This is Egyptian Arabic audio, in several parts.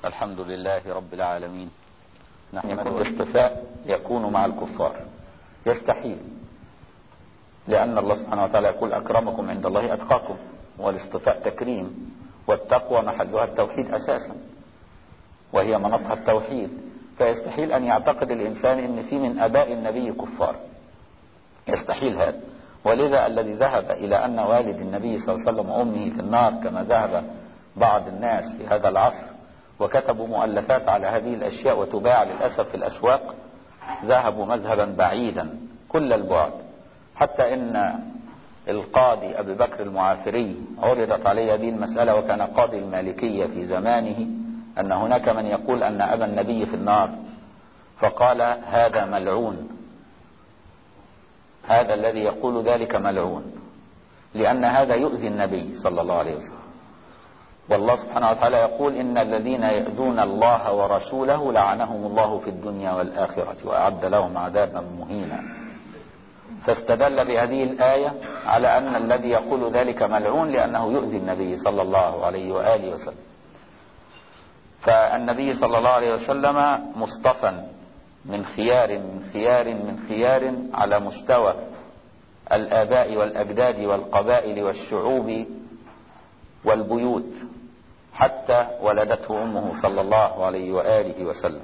الحمد لله رب العالمين نحن الاصطفاء يكون مع الكفار يستحيل لأن الله سبحانه وتعالى يقول أكرمكم عند الله أتقاكم والاصطفاء تكريم والتقوى محلها التوحيد أساسا وهي منطقة التوحيد فيستحيل أن يعتقد الإنسان أن في من أباء النبي كفار يستحيل هذا ولذا الذي ذهب إلى أن والد النبي صلى الله عليه وسلم وأمه في النار كما ذهب بعض الناس في هذا العصر وكتبوا مؤلفات على هذه الأشياء وتباع للأسف في الأسواق ذهبوا مذهبا بعيدا كل البعد حتى إن القاضي أبي بكر المعافري عرضت عليه هذه المسألة وكان قاضي المالكية في زمانه أن هناك من يقول أن أبا النبي في النار فقال هذا ملعون هذا الذي يقول ذلك ملعون لأن هذا يؤذي النبي صلى الله عليه وسلم والله سبحانه وتعالى يقول إن الذين يؤذون الله ورسوله لعنهم الله في الدنيا والآخرة وأعد لهم عذابا مهينا فاستدل بهذه الآية على أن الذي يقول ذلك ملعون لأنه يؤذي النبي صلى الله عليه وآله وسلم فالنبي صلى الله عليه وسلم مصطفى من خيار من خيار من خيار على مستوى الآباء والأجداد والقبائل والشعوب والبيوت حتى ولدته أمه صلى الله عليه وآله وسلم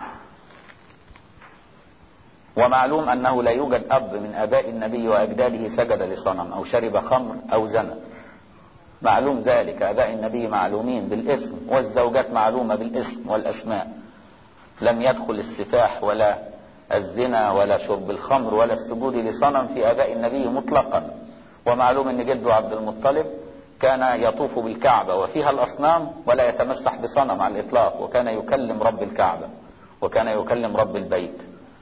ومعلوم أنه لا يوجد أب من أباء النبي وأجداده سجد لصنم أو شرب خمر أو زنى معلوم ذلك أباء النبي معلومين بالاسم والزوجات معلومة بالاسم والأسماء لم يدخل السفاح ولا الزنا ولا شرب الخمر ولا السجود لصنم في أباء النبي مطلقا ومعلوم أن جده عبد المطلب كان يطوف بالكعبة وفيها الأصنام ولا يتمسح بصنم على الإطلاق وكان يكلم رب الكعبة وكان يكلم رب البيت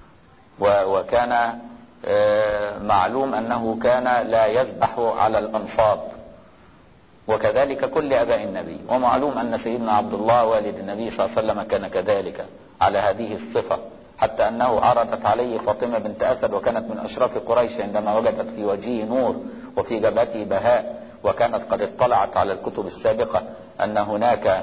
وكان معلوم أنه كان لا يذبح على الأنصاب وكذلك كل أباء النبي ومعلوم أن سيدنا عبد الله والد النبي صلى الله عليه وسلم كان كذلك على هذه الصفة حتى أنه عرضت عليه فاطمة بنت أسد وكانت من أشراف قريش عندما وجدت في وجهه نور وفي جبهته بهاء وكانت قد اطلعت على الكتب السابقة أن هناك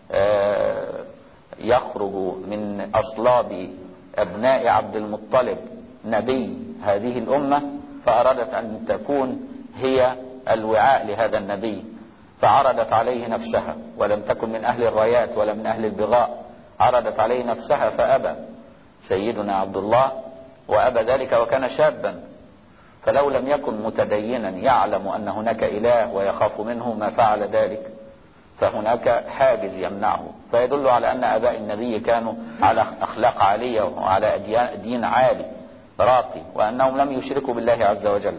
يخرج من أصلاب أبناء عبد المطلب نبي هذه الأمة فأرادت أن تكون هي الوعاء لهذا النبي فعرضت عليه نفسها ولم تكن من أهل الرايات ولا من أهل البغاء عرضت عليه نفسها فأبى سيدنا عبد الله وأبى ذلك وكان شابا فلو لم يكن متدينا يعلم أن هناك إله ويخاف منه ما فعل ذلك فهناك حاجز يمنعه فيدل على أن أباء النبي كانوا على أخلاق عالية وعلى دين عالي راقي وأنهم لم يشركوا بالله عز وجل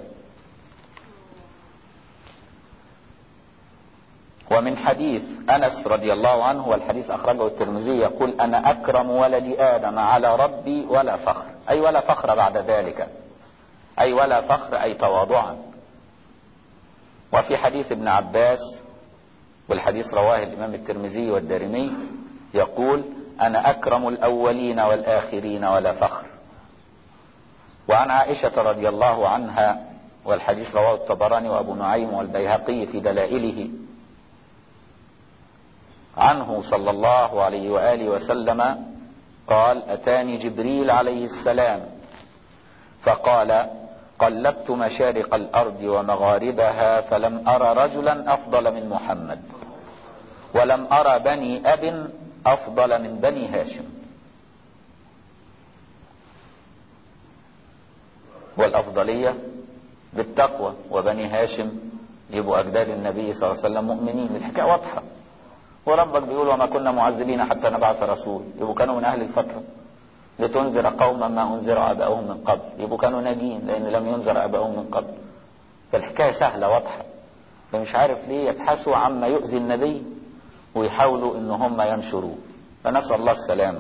ومن حديث أنس رضي الله عنه والحديث أخرجه الترمذي يقول أنا أكرم ولد آدم على ربي ولا فخر أي ولا فخر بعد ذلك أي ولا فخر أي تواضعا وفي حديث ابن عباس والحديث رواه الإمام الترمذي والدارمي يقول أنا أكرم الأولين والآخرين ولا فخر وعن عائشة رضي الله عنها والحديث رواه الطبراني وأبو نعيم والبيهقي في دلائله عنه صلى الله عليه وآله وسلم قال أتاني جبريل عليه السلام فقال قلبت مشارق الأرض ومغاربها فلم أرى رجلا أفضل من محمد ولم أرى بني أب أفضل من بني هاشم والأفضلية بالتقوى وبني هاشم يبقوا أجداد النبي صلى الله عليه وسلم مؤمنين الحكاية واضحة وربك بيقول وما كنا معذبين حتى نبعث رسول يبقوا كانوا من أهل الفترة لتنذر قوما ما أنذر آباؤهم من قبل يبقوا كانوا ناجين لأن لم ينذر آباؤهم من قبل فالحكاية سهلة واضحة فمش عارف ليه يبحثوا عما يؤذي النبي ويحاولوا ان هم ينشروه فنسأل الله السلامة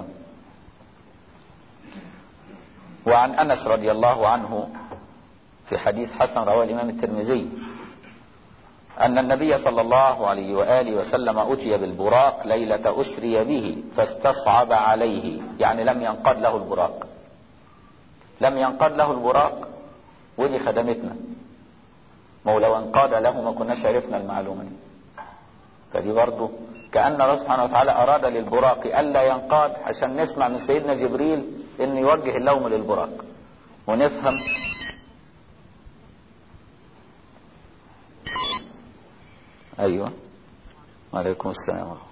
وعن أنس رضي الله عنه في حديث حسن رواه الإمام الترمذي أن النبي صلى الله عليه وآله وسلم أتي بالبراق ليلة أسري به فاستصعب عليه يعني لم ينقض له البراق لم ينقض له البراق ودي خدمتنا ما هو لو انقاد له ما كناش عرفنا المعلومة دي فدي برضه كأن الله سبحانه وتعالى أراد للبراق ألا ينقاد عشان نسمع من سيدنا جبريل إنه يوجه اللوم للبراق ونفهم أيوه وعليكم السلام ورحمة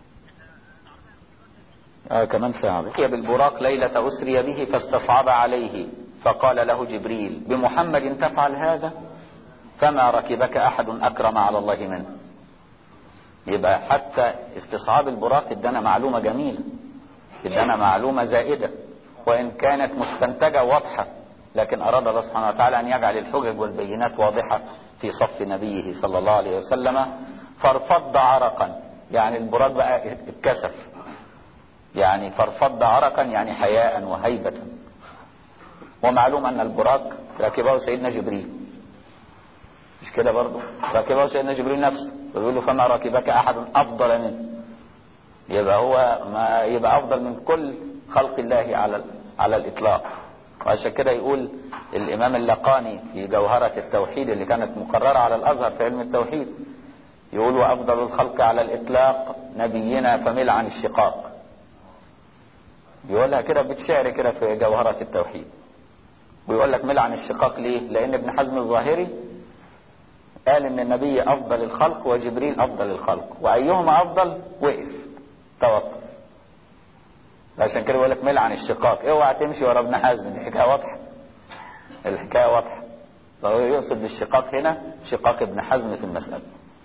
آه كمان ساعة بقي بالبراق ليلة أسري به فاستصعب عليه فقال له جبريل بمحمد تفعل هذا فما ركبك أحد أكرم على الله منه يبقى حتى استصعاب البراق ادانا معلومة جميلة ادانا معلومة زائدة وإن كانت مستنتجة واضحة لكن أراد الله سبحانه وتعالى أن يجعل الحجج والبينات واضحة في صف نبيه صلى الله عليه وسلم فارفض عرقا يعني البراق بقى اتكسف يعني فارفض عرقا يعني حياء وهيبة ومعلوم أن البراق ركبه سيدنا جبريل مش كده برضه ركبه سيدنا جبريل نفسه ويقول له فما ركبك أحد أفضل منه يبقى هو ما يبقى أفضل من كل خلق الله على على الإطلاق وعشان كده يقول الإمام اللقاني في جوهرة التوحيد اللي كانت مقررة على الأزهر في علم التوحيد يقول وأفضل الخلق على الإطلاق نبينا فمل عن الشقاق يقولها كده بتشعر كده في جوهرة التوحيد ويقول لك مل عن الشقاق ليه لأن ابن حزم الظاهري قال ان النبي افضل الخلق وجبريل افضل الخلق وايهما افضل وقف توقف عشان كده بيقول لك مل عن الشقاق اوعى تمشي ورا ابن حزم الحكايه واضحه الحكايه واضحه فهو يقصد بالشقاق هنا شقاق ابن حزم في المساله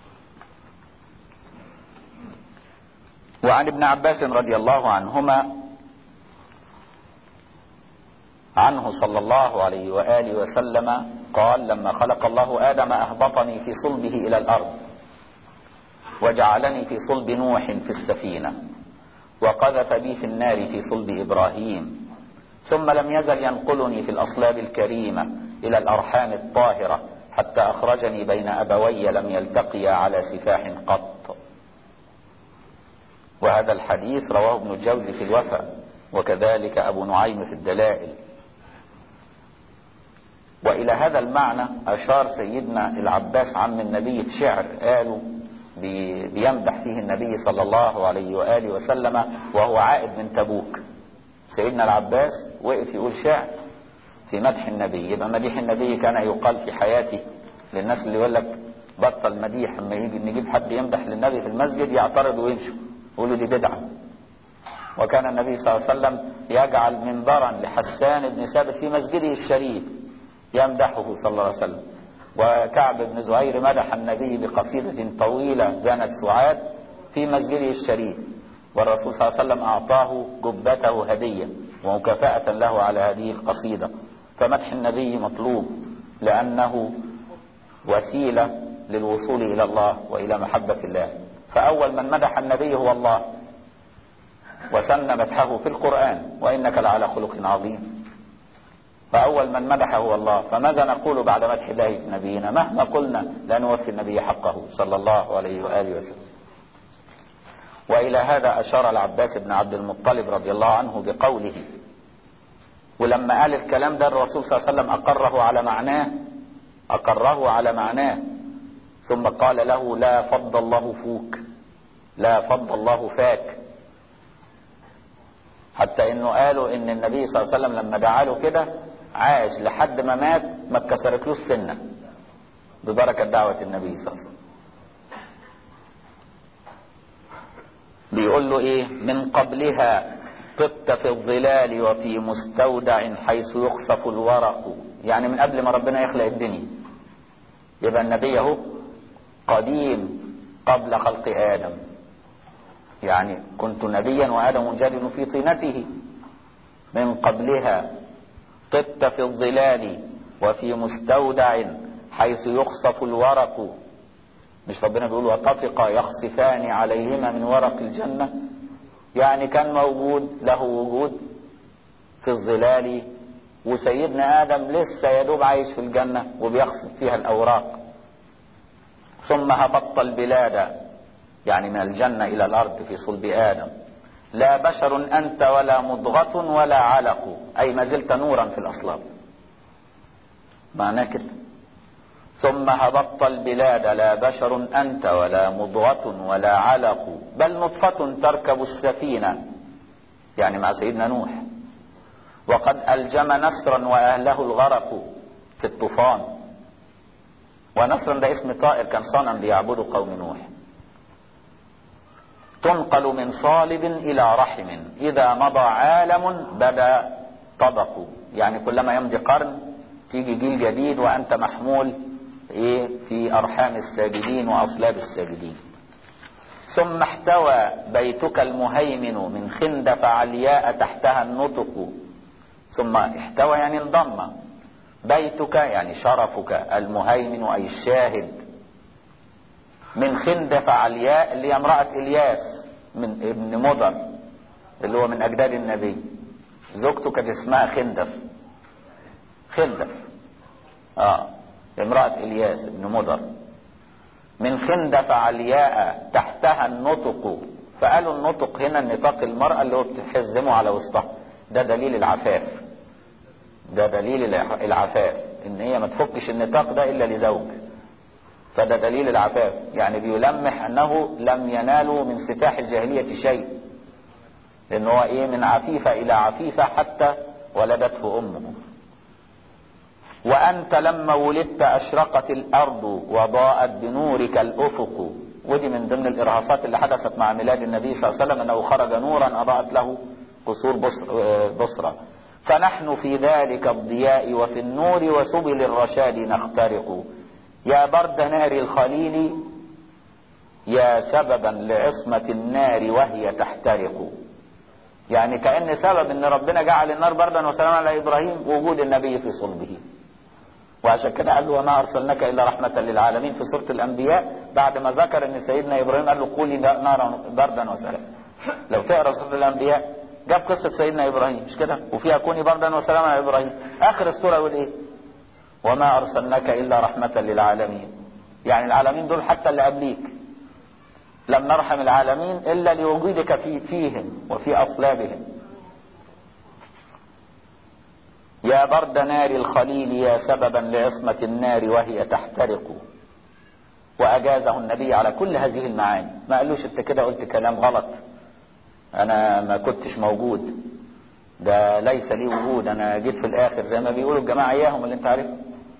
وعن ابن عباس رضي الله عنهما عنه صلى الله عليه وآله وسلم قال لما خلق الله آدم أهبطني في صلبه إلى الأرض وجعلني في صلب نوح في السفينة وقذف بي في النار في صلب إبراهيم ثم لم يزل ينقلني في الأصلاب الكريمة إلى الأرحام الطاهرة حتى أخرجني بين أبوي لم يلتقيا على سفاح قط وهذا الحديث رواه ابن الجوزي في الوفاء وكذلك أبو نعيم في الدلائل وإلى هذا المعنى أشار سيدنا العباس عم النبي بشعر قالوا بيمدح فيه النبي صلى الله عليه وآله وسلم وهو عائد من تبوك سيدنا العباس وقف يقول شعر في مدح النبي يبقى مديح النبي كان يقال في حياته للناس اللي يقول لك بطل مديح اما يجي نجيب حد يمدح للنبي في المسجد يعترض ويمشوا يقولوا دي بدعه وكان النبي صلى الله عليه وسلم يجعل منبرا لحسان بن ثابت في مسجده الشريف يمدحه صلى الله عليه وسلم وكعب بن زهير مدح النبي بقصيدة طويلة زانت سعاد في مسجده الشريف والرسول صلى الله عليه وسلم أعطاه جبته هدية ومكافأة له على هذه القصيدة فمدح النبي مطلوب لأنه وسيلة للوصول إلى الله وإلى محبة الله فأول من مدح النبي هو الله وسن مدحه في القرآن وإنك لعلى خلق عظيم فأول من مدح هو الله فماذا نقول بعد مدح الله نبينا مهما قلنا لا نوفي النبي حقه صلى الله عليه وآله وسلم وإلى هذا أشار العباس بن عبد المطلب رضي الله عنه بقوله ولما قال الكلام ده الرسول صلى الله عليه وسلم أقره على معناه أقره على معناه ثم قال له لا فض الله فوك لا فض الله فاك حتى انه قالوا ان النبي صلى الله عليه وسلم لما دعا له كده عاش لحد ما مات ما اتكسرتلوش سنه ببركه دعوه النبي صلى الله عليه وسلم بيقول له ايه من قبلها طبت في الظلال وفي مستودع حيث يخصف الورق يعني من قبل ما ربنا يخلق الدنيا يبقى النبي اهو قديم قبل خلق ادم يعني كنت نبيا وادم جادل في طينته من قبلها طبت في الظلال وفي مستودع حيث يخصف الورق مش ربنا بيقول وطفق يخصفان عليهما من ورق الجنة يعني كان موجود له وجود في الظلال وسيدنا آدم لسه يدوب عايش في الجنة وبيخصف فيها الأوراق ثم هبطت البلاد يعني من الجنة إلى الأرض في صلب آدم لا بشر أنت ولا مضغة ولا علق أي ما زلت نورا في الأصلاب معناه كده ثم هبطت البلاد لا بشر أنت ولا مضغة ولا علق بل نطفة تركب السفينة يعني مع سيدنا نوح وقد ألجم نسرا وأهله الغرق في الطوفان ونسرا ده اسم طائر كان صنم بيعبده قوم نوح تنقل من صالب إلى رحم إذا مضى عالم بدا طبق يعني كلما يمضي قرن تيجي جيل جديد وأنت محمول إيه في أرحام الساجدين وأصلاب الساجدين ثم احتوى بيتك المهيمن من خندف علياء تحتها النطق ثم احتوى يعني انضم بيتك يعني شرفك المهيمن أي الشاهد من خندف علياء اللي هي امرأة إلياس من ابن مضر اللي هو من أجداد النبي زوجته كانت اسمها خندف خندف اه امرأة إلياس ابن مضر من خندف علياء تحتها النطق فقالوا النطق هنا نطاق المرأة اللي هو بتحزمه على وسطها ده دليل العفاف ده دليل العفاف ان هي ما تفكش النطاق ده الا لزوج فده دليل العفاف يعني بيلمح انه لم ينالوا من ستاح الجاهلية شيء لان هو ايه من عفيفة الى عفيفة حتى ولدته امه وأنت لما ولدت أشرقت الأرض وضاءت بنورك الأفق ودي من ضمن الإرهاصات اللي حدثت مع ميلاد النبي صلى الله عليه وسلم أنه خرج نورا أضاءت له قصور بصرة فنحن في ذلك الضياء وفي النور وسبل الرشاد نخترق يا برد نار الخليل يا سببا لعصمة النار وهي تحترق يعني كأن سبب ان ربنا جعل النار بردا وسلاما على ابراهيم وجود النبي في صلبه وعشان كده قال له وما ارسلناك الا رحمه للعالمين في سوره الانبياء بعد ما ذكر ان سيدنا ابراهيم قال له قولي نارا بردا وسلاما لو تقرا سوره الانبياء جاب قصه سيدنا ابراهيم مش كده وفيها كوني بردا وسلاما على ابراهيم اخر السوره يقول ايه وما ارسلناك الا رحمه للعالمين يعني العالمين دول حتى اللي قبليك لم نرحم العالمين الا لوجودك في فيهم وفي اصلابهم يا برد نار الخليل يا سببا لعصمة النار وهي تحترق وأجازه النبي على كل هذه المعاني ما قالوش انت كده قلت كلام غلط أنا ما كنتش موجود ده ليس لي وجود أنا جيت في الآخر زي ما بيقولوا الجماعة إياهم اللي أنت عارفه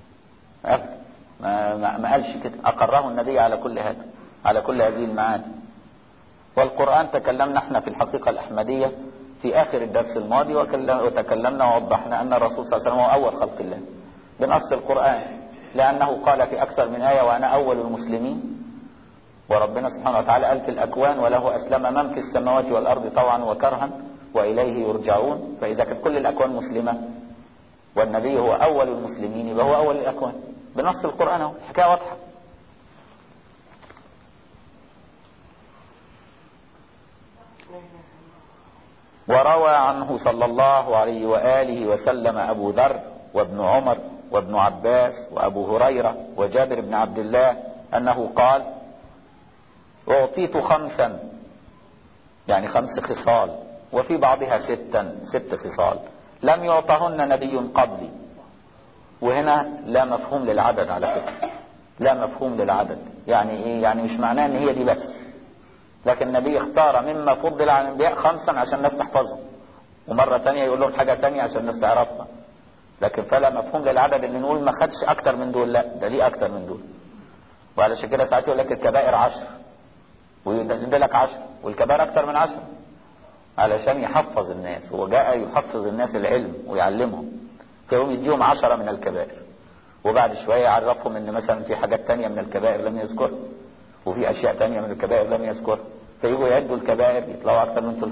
ما, ما, ما قالش كده أقره النبي على كل هذا على كل هذه المعاني والقرآن تكلمنا احنا في الحقيقة الأحمدية في آخر الدرس الماضي وتكلمنا ووضحنا أن الرسول صلى الله عليه وسلم هو أول خلق الله بنص القرآن لأنه قال في أكثر من آية وأنا أول المسلمين وربنا سبحانه وتعالى قال في الأكوان وله أسلم من في السماوات والأرض طوعا وكرها وإليه يرجعون فإذا كانت كل الأكوان مسلمة والنبي هو أول المسلمين يبقى هو أول الأكوان بنص القرآن اهو حكاية واضحة وروى عنه صلى الله عليه وآله وسلم أبو ذر وابن عمر وابن عباس وأبو هريرة وجابر بن عبد الله أنه قال أعطيت خمسا يعني خمس خصال وفي بعضها ستا ست خصال لم يعطهن نبي قبلي وهنا لا مفهوم للعدد على فكرة لا مفهوم للعدد يعني ايه يعني مش معناه ان هي دي بس لكن النبي اختار مما فضل على الانبياء خمسا عشان الناس تحفظهم ومره ثانيه يقول لهم حاجه ثانيه عشان الناس تعرفها لكن فلا مفهوم للعدد ان نقول ما خدش اكتر من دول لا ده ليه اكتر من دول وعلشان كده ساعات يقول لك الكبائر عشر وينزل لك عشر والكبائر اكتر من عشر علشان يحفظ الناس هو جاء يحفظ الناس العلم ويعلمهم فيقوم يديهم عشرة من الكبائر وبعد شوية يعرفهم ان مثلا في حاجات تانية من الكبائر لم يذكرها وفي اشياء تانية من الكبائر لم يذكرها فيجوا يعدوا الكبائر يطلعوا اكثر من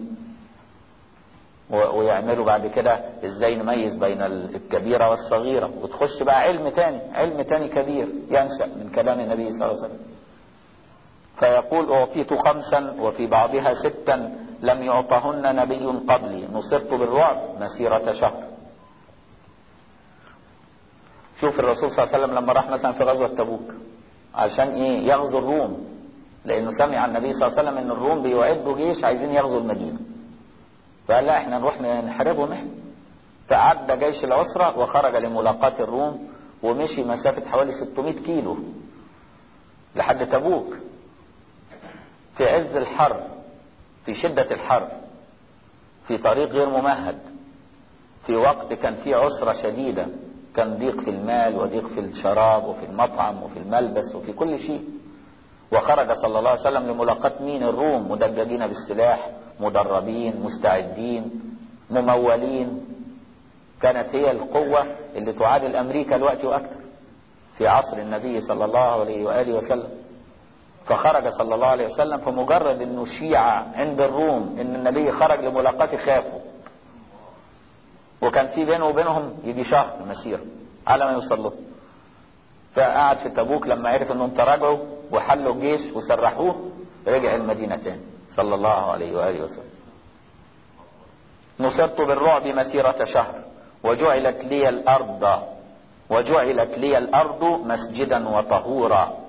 300 ويعملوا بعد كده ازاي نميز بين الكبيرة والصغيرة وتخش بقى علم تاني علم تاني كبير ينشأ من كلام النبي صلى الله عليه وسلم فيقول اعطيت خمسا وفي بعضها ستا لم يعطهن نبي قبلي نصرت بالرعب مسيرة شهر شوف الرسول صلى الله عليه وسلم لما راح مثلا في غزوة تبوك عشان ايه يغزو الروم لانه سمع النبي صلى الله عليه وسلم ان الروم بيعدوا جيش عايزين يغزوا المدينة فقال لا احنا نروح نحاربهم احنا فعد جيش العسرة وخرج لملاقاة الروم ومشي مسافة حوالي 600 كيلو لحد تبوك في عز الحر في شدة الحر في طريق غير ممهد في وقت كان فيه عسرة شديدة كان ضيق في المال وضيق في الشراب وفي المطعم وفي الملبس وفي كل شيء وخرج صلى الله عليه وسلم لملاقاة مين الروم مدججين بالسلاح مدربين مستعدين ممولين كانت هي القوة اللي تعادل أمريكا الوقت وأكثر في عصر النبي صلى الله عليه وآله وسلم فخرج صلى الله عليه وسلم فمجرد انه شيعة عند الروم ان النبي خرج لملاقاة خافوا وكان في بينه وبينهم يجي شهر مسيرة على ما يوصل له فقعد في تبوك لما عرف انهم تراجعوا وحلوا الجيش وسرحوه رجع المدينة تاني صلى الله عليه وآله وسلم نصرت بالرعب مسيرة شهر وجعلت لي الأرض وجعلت لي الأرض مسجدا وطهورا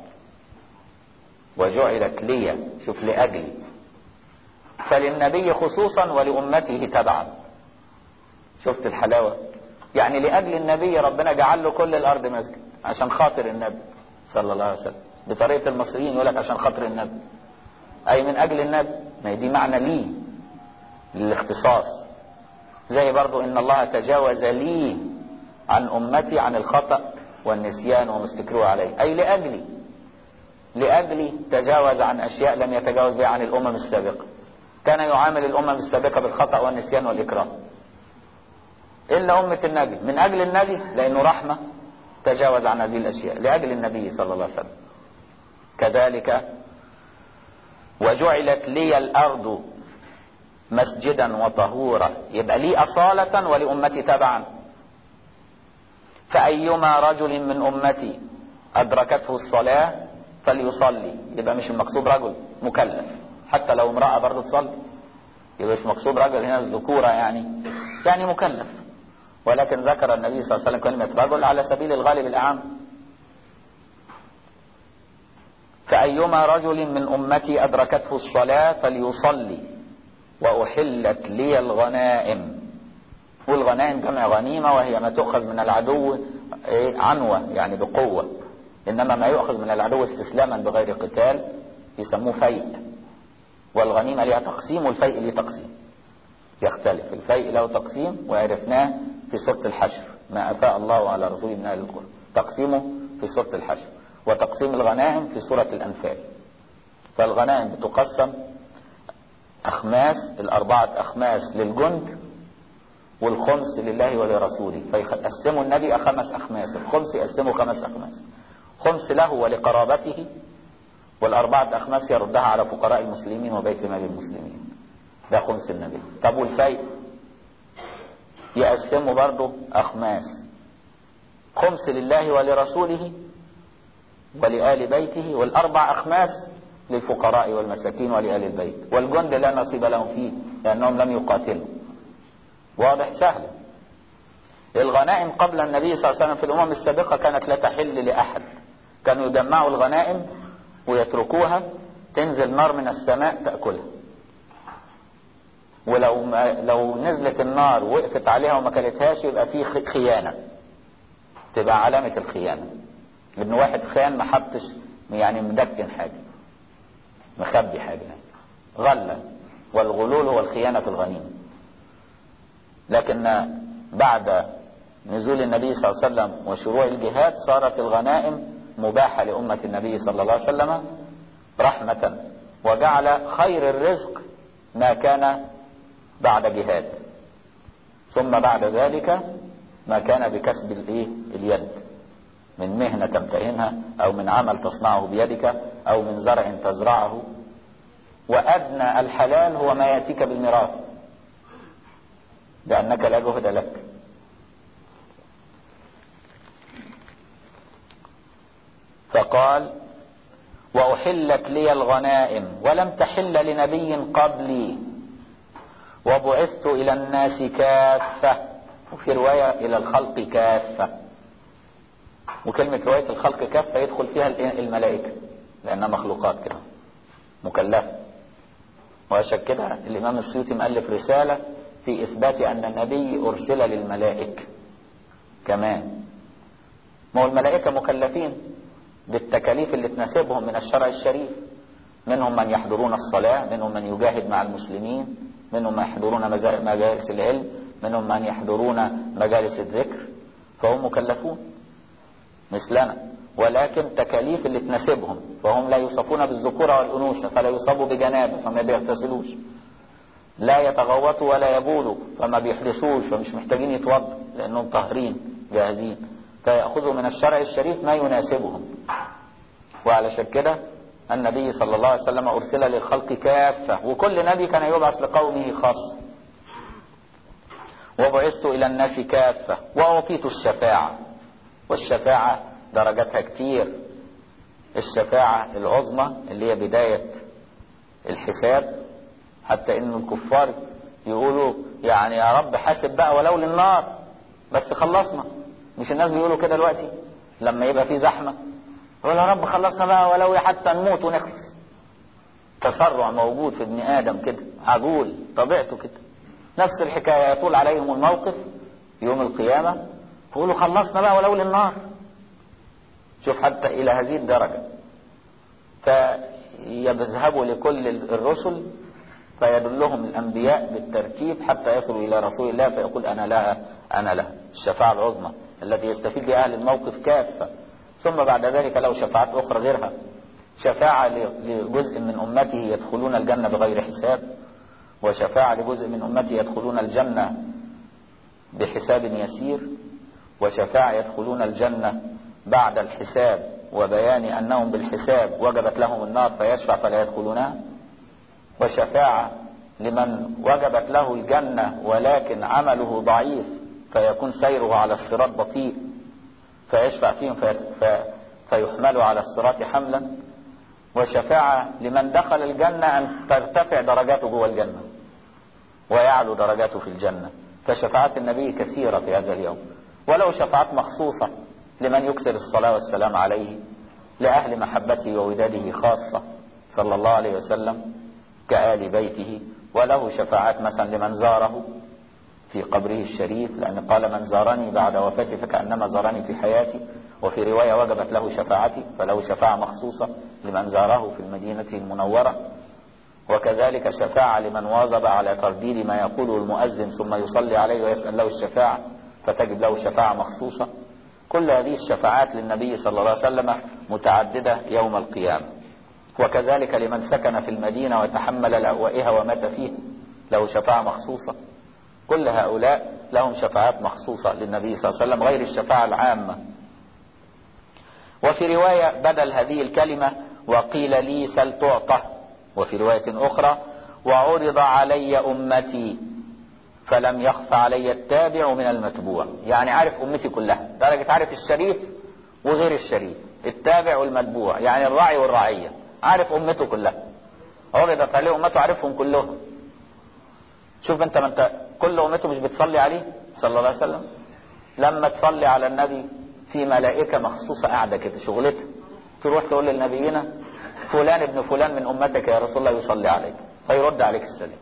وجعلت لي شوف لأجلي فللنبي خصوصا ولأمته تبعا شفت الحلاوة يعني لأجل النبي ربنا جعل له كل الأرض مسجد عشان خاطر النبي صلى الله عليه وسلم بطريقة المصريين يقول لك عشان خاطر النبي أي من أجل النبي ما دي معنى لي للاختصاص زي برضو إن الله تجاوز لي عن أمتي عن الخطأ والنسيان وما استكروا عليه أي لأجلي لأجلي تجاوز عن أشياء لم يتجاوز بها عن الأمم السابقة كان يعامل الأمم السابقة بالخطأ والنسيان والإكراه إلا أمة النبي من أجل النبي لأنه رحمة تجاوز عن هذه الأشياء لأجل النبي صلى الله عليه وسلم كذلك وجعلت لي الأرض مسجدا وطهورا يبقى لي أصالة ولأمتي تبعا فأيما رجل من أمتي أدركته الصلاة فليصلي يبقى مش المقصود رجل مكلف حتى لو امرأة برضه تصلي يبقى مش مقصود رجل هنا الذكورة يعني يعني مكلف ولكن ذكر النبي صلى الله عليه وسلم كلمة رجل على سبيل الغالب الأعم فأيما رجل من أمتي أدركته الصلاة فليصلي وأحلت لي الغنائم والغنائم جمع غنيمة وهي ما تؤخذ من العدو عنوة يعني بقوة إنما ما يؤخذ من العدو استسلاما بغير قتال يسموه فيء والغنيمة لها تقسيم والفيء ليه تقسيم يختلف الفيء له تقسيم وعرفناه في سورة الحشر ما أفاء الله على رسوله من أهل القرى تقسيمه في سورة الحشر وتقسيم الغنائم في سورة الأنفال فالغنائم بتقسم أخماس الأربعة أخماس للجند والخمس لله ولرسوله فيقسموا النبي خمس أخماس الخمس يقسموا خمس أخماس خمس له ولقرابته والأربعة أخماس يردها على فقراء المسلمين وبيت مال المسلمين ده خمس النبي طب والفيء يقسموا برضه أخماس خمس لله ولرسوله ولآل بيته والأربع أخماس للفقراء والمساكين ولآل البيت والجند لا نصيب لهم فيه لأنهم لم يقاتلوا واضح سهل الغنائم قبل النبي صلى الله عليه وسلم في الأمم السابقة كانت لا تحل لأحد كانوا يجمعوا الغنائم ويتركوها تنزل نار من السماء تأكلها ولو ما لو نزلت النار وقفت عليها وما كلتهاش يبقى في خيانة تبقى علامة الخيانة لأن واحد خان ما حطش يعني مدكن حاجة مخبي حاجة غلة والغلول هو الخيانة في الغنيمة لكن بعد نزول النبي صلى الله عليه وسلم وشروع الجهاد صارت الغنائم مباحة لأمة النبي صلى الله عليه وسلم رحمة وجعل خير الرزق ما كان بعد جهاد ثم بعد ذلك ما كان بكسب الايه اليد من مهنة تمتهنها او من عمل تصنعه بيدك او من زرع تزرعه وادنى الحلال هو ما ياتيك بالميراث لانك لا جهد لك فقال واحلت لي الغنائم ولم تحل لنبي قبلي وبعثت إلى الناس كافة وفي رواية إلى الخلق كافة وكلمة رواية الخلق كافة يدخل فيها الملائكة لأنها مخلوقات كده مكلفة وعشان كده الإمام السيوطي مؤلف رسالة في إثبات أن النبي أرسل للملائكة كمان ما هو الملائكة مكلفين بالتكاليف اللي تناسبهم من الشرع الشريف منهم من يحضرون الصلاة منهم من يجاهد مع المسلمين منهم من يحضرون مجالس العلم منهم من يحضرون مجالس الذكر فهم مكلفون مثلنا ولكن تكاليف اللي تناسبهم فهم لا يوصفون بالذكورة والأنوثة فلا يصابوا بجنابه فما بيغتسلوش لا يتغوطوا ولا يبولوا فما بيحدثوش فمش محتاجين يتوضوا لأنهم طاهرين جاهزين فيأخذوا من الشرع الشريف ما يناسبهم وعلشان كده النبي صلى الله عليه وسلم أرسل للخلق كافة وكل نبي كان يبعث لقومه خاصة وبعثت إلى الناس كافة وأعطيت الشفاعة والشفاعة درجاتها كتير الشفاعة العظمى اللي هي بداية الحساب حتى ان الكفار يقولوا يعني يا رب حاسب بقى ولو للنار بس خلصنا مش الناس بيقولوا كده دلوقتي لما يبقى في زحمة يقول يا رب خلصنا بقى ولو حتى نموت ونخلص تسرع موجود في ابن ادم كده عجول طبيعته كده نفس الحكاية يطول عليهم الموقف يوم القيامة يقولوا خلصنا بقى ولو للنار شوف حتى الى هذه الدرجة فيذهبوا لكل الرسل فيدلهم الانبياء بالترتيب حتى يصلوا الى رسول الله فيقول انا لها انا لها الشفاعة العظمى التي يستفيد بها اهل الموقف كافة ثم بعد ذلك له شفاعات اخرى غيرها شفاعة لجزء من امته يدخلون الجنة بغير حساب وشفاعة لجزء من امته يدخلون الجنة بحساب يسير وشفاعة يدخلون الجنة بعد الحساب وبيان أنهم بالحساب وجبت لهم النار فيشفع فلا يدخلونها وشفاعة لمن وجبت له الجنة ولكن عمله ضعيف فيكون سيره على الصراط بطيء فيشفع فيهم في في فيحملوا على الصراط حملا وشفاعة لمن دخل الجنة أن ترتفع درجاته جوه الجنة ويعلو درجاته في الجنة فشفاعات النبي كثيرة في هذا اليوم ولو شفاعات مخصوصة لمن يكثر الصلاة والسلام عليه لأهل محبته ووداده خاصة صلى الله عليه وسلم كآل بيته وله شفاعات مثلا لمن زاره في قبره الشريف لأن قال من زارني بعد وفاتي فكأنما زارني في حياتي وفي رواية وجبت له شفاعتي فله شفاعة مخصوصة لمن زاره في المدينة المنورة وكذلك شفاعة لمن واظب على ترديد ما يقوله المؤذن ثم يصلي عليه ويسأل له الشفاعة فتجد له شفاعة مخصوصة كل هذه الشفاعات للنبي صلى الله عليه وسلم متعددة يوم القيامة وكذلك لمن سكن في المدينة وتحمل لأوائها ومات فيه له شفاعة مخصوصة كل هؤلاء لهم شفاعات مخصوصة للنبي صلى الله عليه وسلم غير الشفاعة العامة وفي رواية بدل هذه الكلمة وقيل لي سل تعطى وفي رواية أخرى وعرض علي أمتي فلم يخف علي التابع من المتبوع يعني عارف أمتي كلها درجة عارف الشريف وغير الشريف التابع والمتبوع يعني الراعي والرعية عارف أمته كلها عرضت عليه أمته عارفهم كلهم شوف انت ما انت كل أمته مش بتصلي عليه صلى الله عليه وسلم لما تصلي على النبي في ملائكة مخصوصة قاعدة كده شغلتها تروح تقول للنبينا فلان ابن فلان من أمتك يا رسول الله يصلي عليك فيرد عليك السلام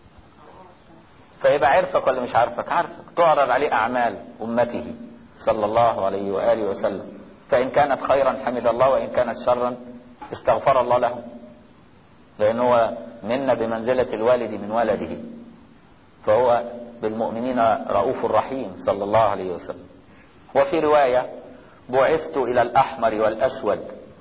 فيبقى عرفك ولا مش عارفك عارفك تعرض عليه أعمال أمته صلى الله عليه وآله وسلم فإن كانت خيرا حمد الله وإن كانت شرا استغفر الله له لأن هو منا بمنزلة الوالد من ولده فهو بالمؤمنين رؤوف رحيم صلى الله عليه وسلم وفي رواية بعثت إلى الأحمر والأسود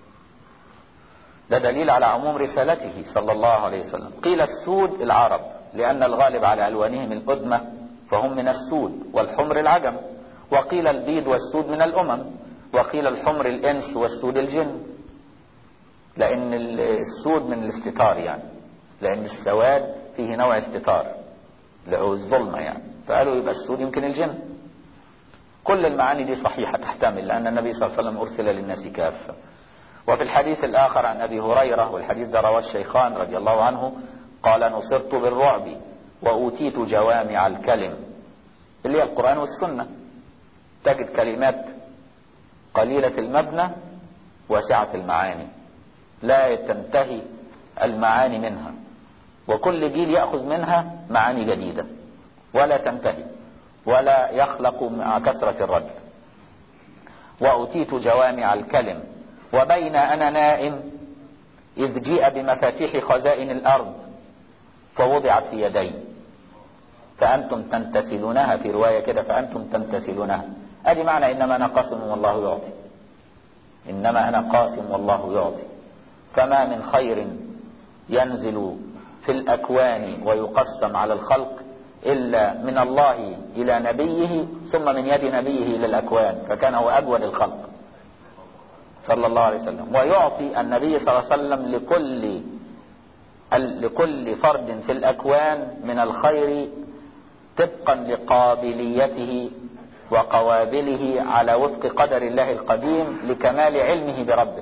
ده دليل على عموم رسالته صلى الله عليه وسلم قيل السود العرب لأن الغالب على ألوانهم الأدمة فهم من السود والحمر العجم وقيل البيض والسود من الأمم وقيل الحمر الإنس والسود الجن لأن السود من الاستتار يعني لأن السواد فيه نوع استتار اللي هو الظلمة يعني فقالوا يبقى السود يمكن الجن كل المعاني دي صحيحة تحتمل لأن النبي صلى الله عليه وسلم أرسل للناس كافة وفي الحديث الآخر عن أبي هريرة والحديث ده رواه الشيخان رضي الله عنه قال نصرت بالرعب وأوتيت جوامع الكلم اللي هي القرآن والسنة تجد كلمات قليلة المبنى واسعة المعاني لا تنتهي المعاني منها وكل جيل يأخذ منها معاني جديدة ولا تنتهي ولا يخلق مع كثرة الرد وأتيت جوامع الكلم وبين أنا نائم إذ جيء بمفاتيح خزائن الأرض فوضعت في يدي فأنتم تمتثلونها في رواية كده فأنتم تمتثلونها أدي معنى إنما أنا قاسم والله يعطي إنما أنا قاسم والله يعطي فما من خير ينزل في الأكوان ويقسم على الخلق إلا من الله إلى نبيه ثم من يد نبيه إلى الأكوان فكان هو أجود الخلق صلى الله عليه وسلم ويعطي النبي صلى الله عليه وسلم لكل لكل فرد في الأكوان من الخير طبقا لقابليته وقوابله على وفق قدر الله القديم لكمال علمه بربه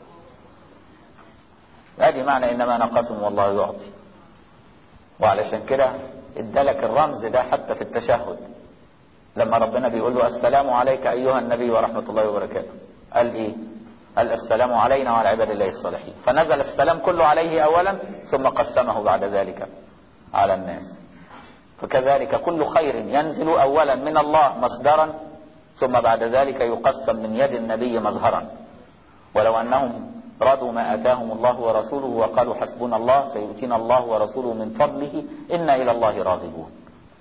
ادي معنى انما انا قاسم والله يعطي وعلشان كده ادالك الرمز ده حتى في التشهد لما ربنا بيقول له السلام عليك ايها النبي ورحمه الله وبركاته قال ايه قال السلام علينا وعلى عباد الله الصالحين فنزل السلام كله عليه اولا ثم قسمه بعد ذلك على الناس فكذلك كل خير ينزل اولا من الله مصدرا ثم بعد ذلك يقسم من يد النبي مظهرا ولو انهم رضوا ما اتاهم الله ورسوله وقالوا حسبنا الله سيؤتينا الله ورسوله من فضله انا الى الله راغبون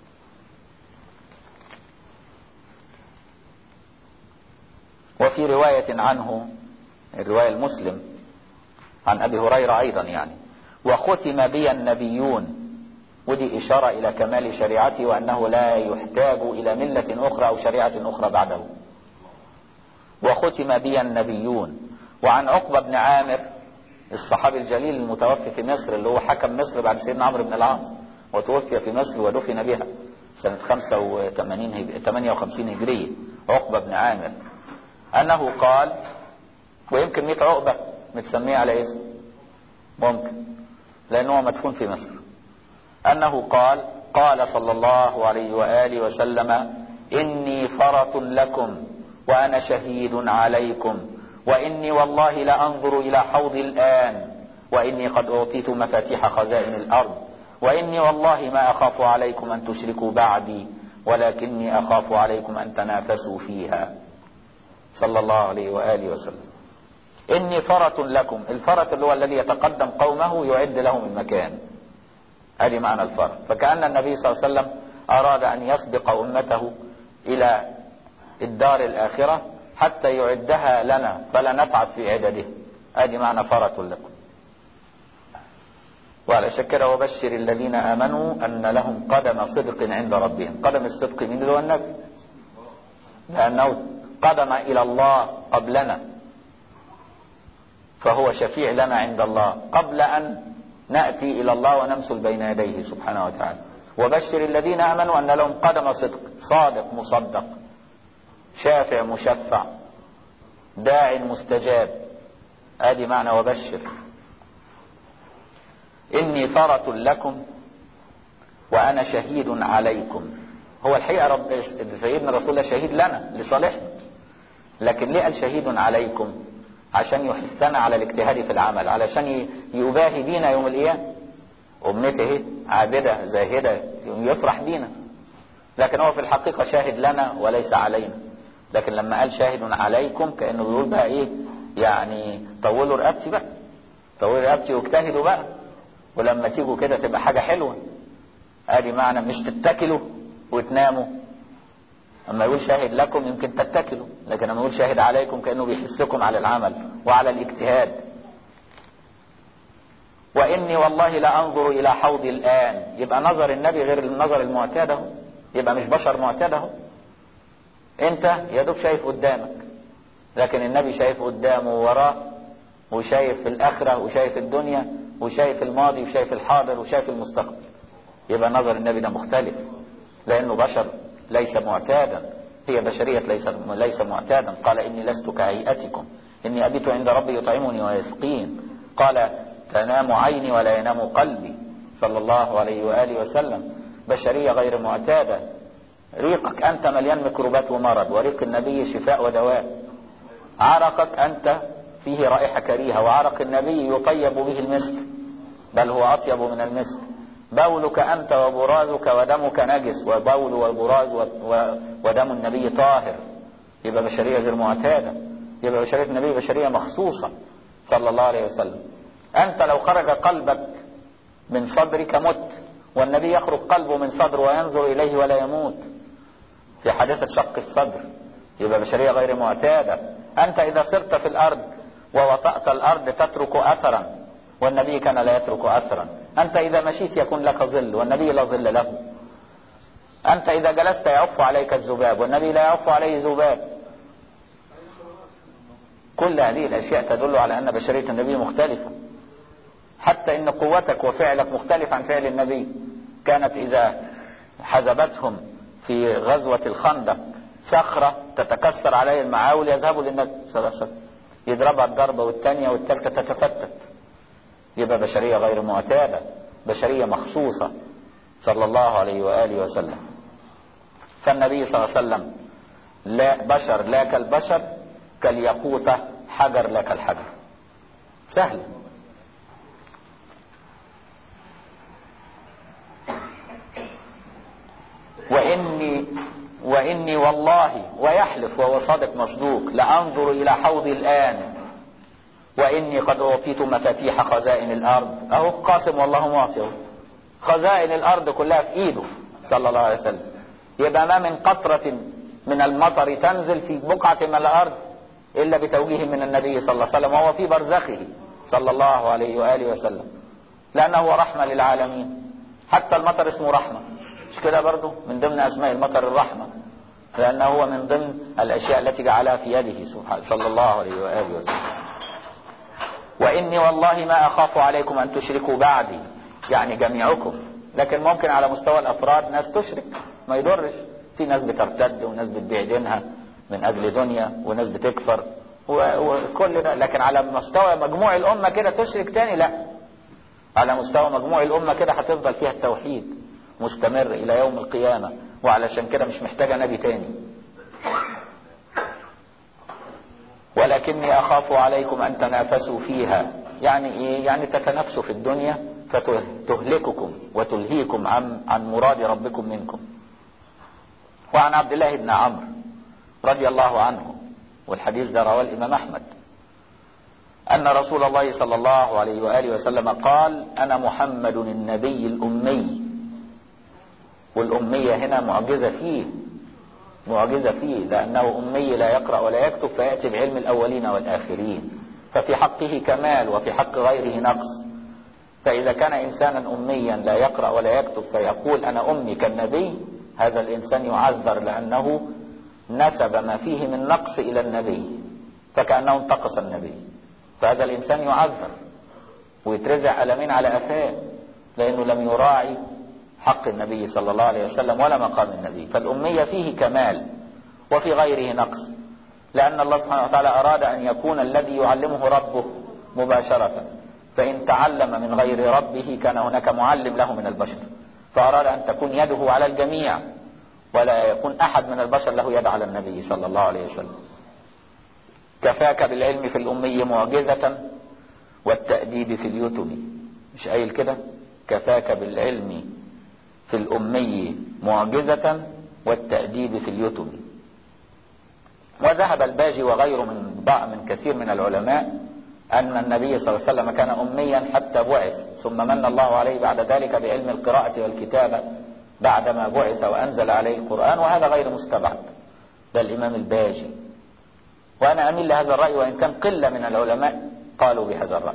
وفي روايه عنه الروايه المسلم عن ابي هريره ايضا يعني وختم بي النبيون ودي إشارة إلى كمال شريعته وأنه لا يحتاج إلى ملة أخرى أو شريعة أخرى بعده وختم بي النبيون وعن عقبة بن عامر الصحابي الجليل المتوفي في مصر اللي هو حكم مصر بعد سيدنا عمرو بن العاص وتوفي في مصر ودفن بها سنة 85 هج... 58 هجرية عقبة بن عامر أنه قال ويمكن 100 عقبة متسميه على اسم ممكن لأنه هو مدفون في مصر أنه قال قال صلى الله عليه وآله وسلم إني فرط لكم وأنا شهيد عليكم وإني والله لأنظر إلى حوضي الآن وإني قد أعطيت مفاتيح خزائن الأرض وإني والله ما أخاف عليكم أن تشركوا بعدي ولكني أخاف عليكم أن تنافسوا فيها صلى الله عليه وآله وسلم إني فرط لكم الفرط اللي هو الذي يتقدم قومه يعد لهم المكان هذه معنى الفرق فكأن النبي صلى الله عليه وسلم أراد أن يسبق أمته إلى الدار الآخرة حتى يعدها لنا فلا نتعب في عدده هذه معنى فرة لكم وعلى شكر وبشر الذين آمنوا أن لهم قدم صدق عند ربهم قدم الصدق من هو النبي لأنه قدم إلى الله قبلنا فهو شفيع لنا عند الله قبل أن نأتي إلى الله ونمثل بين يديه سبحانه وتعالى وبشر الذين آمنوا أن لهم قدم صدق صادق مصدق شافع مشفع داع مستجاب ادي معنى وبشر إني فرة لكم وأنا شهيد عليكم هو الحقيقة رب سيدنا رسول الله شهيد لنا لصالحنا لكن ليه قال شهيد عليكم عشان يحثنا على الاجتهاد في العمل علشان يباهي بينا يوم القيامة أمته اهي عابدة زاهدة يفرح بينا لكن هو في الحقيقة شاهد لنا وليس علينا لكن لما قال شاهد عليكم كأنه بيقول بقى ايه يعني طولوا رقبتي بقى طولوا رقبتي واجتهدوا بقى ولما تيجوا كده تبقى حاجة حلوة ادي معنى مش تتكلوا وتناموا اما يقول شاهد لكم يمكن تتكلوا لكن لما يقول شاهد عليكم كانه بيحثكم على العمل وعلى الاجتهاد واني والله لانظر الى حوضي الان يبقى نظر النبي غير النظر المعتاد اهو يبقى مش بشر معتاد اهو انت يا دوب شايف قدامك لكن النبي شايف قدامه ووراه وشايف في الاخره وشايف الدنيا وشايف الماضي وشايف الحاضر وشايف المستقبل يبقى نظر النبي ده مختلف لانه بشر ليس معتادا هي بشرية ليس ليس معتادا قال إني لست كهيئتكم إني أبيت عند ربي يطعمني ويسقين قال تنام عيني ولا ينام قلبي صلى الله عليه وآله وسلم بشرية غير معتادة ريقك أنت مليان ميكروبات ومرض وريق النبي شفاء ودواء عرقك أنت فيه رائحة كريهة وعرق النبي يطيب به المسك بل هو أطيب من المسك بولك أنت وبرازك ودمك نجس وبول وبراز ودم النبي طاهر يبقى بشرية غير معتادة يبقى بشرية النبي بشرية مخصوصة صلى الله عليه وسلم أنت لو خرج قلبك من صدرك مت والنبي يخرج قلبه من صدره وينظر إليه ولا يموت في حادثة شق الصدر يبقى بشرية غير معتادة أنت إذا سرت في الأرض ووطأت الأرض تترك أثرا والنبي كان لا يترك أثرا أنت إذا مشيت يكون لك ظل والنبي لا ظل له أنت إذا جلست يعف عليك الذباب والنبي لا يعف عليه ذباب كل هذه الأشياء تدل على أن بشرية النبي مختلفة حتى إن قوتك وفعلك مختلف عن فعل النبي كانت إذا حزبتهم في غزوة الخندق صخرة تتكسر عليه المعاول يذهبوا للنبي صلى الله عليه وسلم يضربها الضربة والثانية والثالثة تتفتت يبقى بشرية غير معتادة بشرية مخصوصة صلى الله عليه وآله وسلم فالنبي صلى الله عليه وسلم لا بشر لا كالبشر كالياقوتة حجر لا كالحجر سهل وإني وإني والله ويحلف وهو صادق مصدوق لأنظر إلى حوضي الآن وإني قد أعطيت مفاتيح خزائن الأرض أهو قاسم والله معطي خزائن الأرض كلها في إيده صلى الله عليه وسلم يبقى ما من قطرة من المطر تنزل في بقعة من الأرض إلا بتوجيه من النبي صلى الله عليه وسلم وهو في برزخه صلى الله عليه وآله وسلم لأنه هو رحمة للعالمين حتى المطر اسمه رحمة مش كده برضه من ضمن أسماء المطر الرحمة لأنه هو من ضمن الأشياء التي جعلها في يده سبحانه صلى الله عليه وآله وسلم وإني والله ما أخاف عليكم أن تشركوا بعدي يعني جميعكم لكن ممكن على مستوى الأفراد ناس تشرك ما يضرش في ناس بترتد وناس بتبيع دينها من أجل دنيا وناس بتكفر وكل ده لكن على مستوى مجموع الأمة كده تشرك تاني لا على مستوى مجموع الأمة كده هتفضل فيها التوحيد مستمر إلى يوم القيامة وعلشان كده مش محتاجة نبي تاني ولكني أخاف عليكم أن تنافسوا فيها يعني إيه؟ يعني تتنافسوا في الدنيا فتهلككم وتلهيكم عن عن مراد ربكم منكم. وعن عبد الله بن عمرو رضي الله عنه والحديث ده رواه الإمام أحمد أن رسول الله صلى الله عليه وآله وسلم قال أنا محمد النبي الأمي والأمية هنا معجزة فيه معجزة فيه لأنه أمي لا يقرأ ولا يكتب فيأتي بعلم الأولين والآخرين ففي حقه كمال وفي حق غيره نقص فإذا كان إنسانا أميا لا يقرأ ولا يكتب فيقول أنا أمي كالنبي هذا الإنسان يعذر لأنه نسب ما فيه من نقص إلى النبي فكأنه انتقص النبي فهذا الإنسان يعذر ويترزع ألمين على أفاه لأنه لم يراعي حق النبي صلى الله عليه وسلم ولا مقام النبي فالأمية فيه كمال وفي غيره نقص لأن الله سبحانه وتعالى أراد أن يكون الذي يعلمه ربه مباشرة فإن تعلم من غير ربه كان هناك معلم له من البشر فأراد أن تكون يده على الجميع ولا يكون أحد من البشر له يد على النبي صلى الله عليه وسلم كفاك بالعلم في الأمي معجزة والتأديب في اليتم مش قايل كده كفاك بالعلم في الأمي معجزة والتأديب في اليتم وذهب الباجي وغيره من من كثير من العلماء أن النبي صلى الله عليه وسلم كان أميا حتى بعث ثم من الله عليه بعد ذلك بعلم القراءة والكتابة بعدما بعث وأنزل عليه القرآن وهذا غير مستبعد ده الإمام الباجي وأنا أميل لهذا الرأي وإن كان قلة من العلماء قالوا بهذا الرأي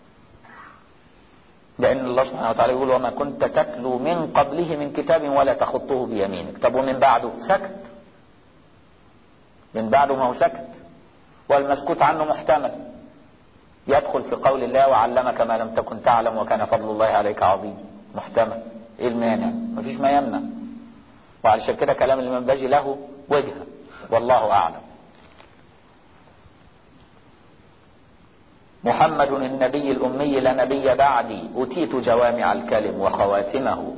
لأن الله سبحانه وتعالى يقول وما كنت تتلو من قبله من كتاب ولا تخطه بيمينك طب ومن بعده سكت من بعده ما هو سكت والمسكوت عنه محتمل يدخل في قول الله وعلمك ما لم تكن تعلم وكان فضل الله عليك عظيم محتمل ايه المانع مفيش ما يمنع وعلشان كده كلام الامام باجي له وجهه والله اعلم محمد النبي الأمي لا نبي بعدي أتيت جوامع الكلم وخواتمه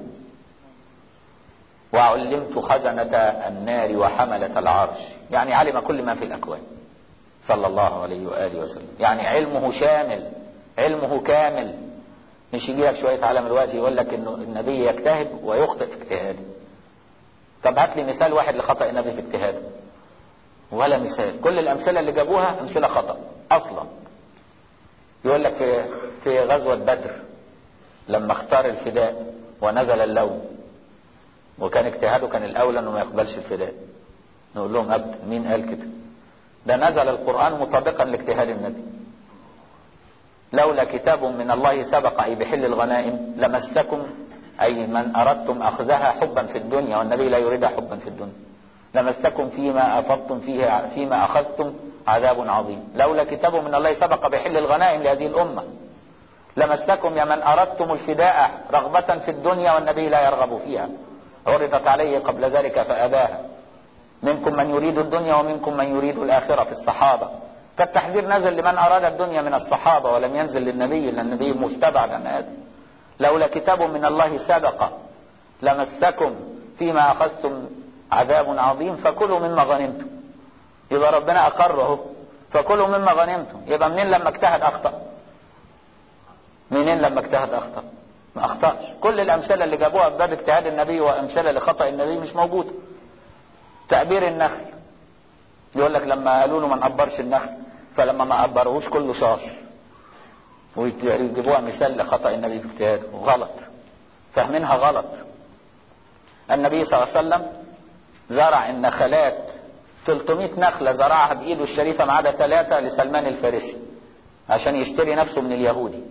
وعلمت خزنة النار وحملة العرش يعني علم كل ما في الأكوان صلى الله عليه وآله وسلم يعني علمه شامل علمه كامل مش يجي لك شوية عالم الوقت يقول لك انه النبي يجتهد ويخطئ في اجتهاده طب هات لي مثال واحد لخطأ النبي في اجتهاده ولا مثال كل الامثله اللي جابوها امثله خطا اصلا يقول لك في في غزوه بدر لما اختار الفداء ونزل اللوم وكان اجتهاده كان الاولى انه ما يقبلش الفداء نقول لهم ابدا مين قال كده ده نزل القران مطابقا لاجتهاد النبي لولا كتاب من الله سبق اي بحل الغنائم لمسكم اي من اردتم اخذها حبا في الدنيا والنبي لا يريدها حبا في الدنيا لمسكم فيما افضتم فيه فيما اخذتم عذاب عظيم لولا كتاب من الله سبق بحل الغنائم لهذه الامه لمسكم يا من اردتم الفداء رغبه في الدنيا والنبي لا يرغب فيها عرضت عليه قبل ذلك فاباها منكم من يريد الدنيا ومنكم من يريد الاخره في الصحابه فالتحذير نزل لمن اراد الدنيا من الصحابه ولم ينزل للنبي لان النبي مستبعد عن هذا لولا كتاب من الله سبق لمسكم فيما اخذتم عذاب عظيم فكلوا مما غنمتم يبقى ربنا اقره فكلوا مما غنمتم يبقى منين لما اجتهد اخطا منين لما اجتهد اخطا ما اخطاش كل الامثله اللي جابوها في باب اجتهاد النبي وامثله لخطا النبي مش موجوده تأبير النخل يقول لك لما قالوا له ما نقبرش النخل فلما ما قبروش كله صار ويجيبوها مثال لخطأ النبي في اجتهاده غلط فاهمينها غلط النبي صلى الله عليه وسلم زرع النخلات 300 نخلة زرعها بإيده الشريفة ما عدا ثلاثة لسلمان الفارسي عشان يشتري نفسه من اليهودي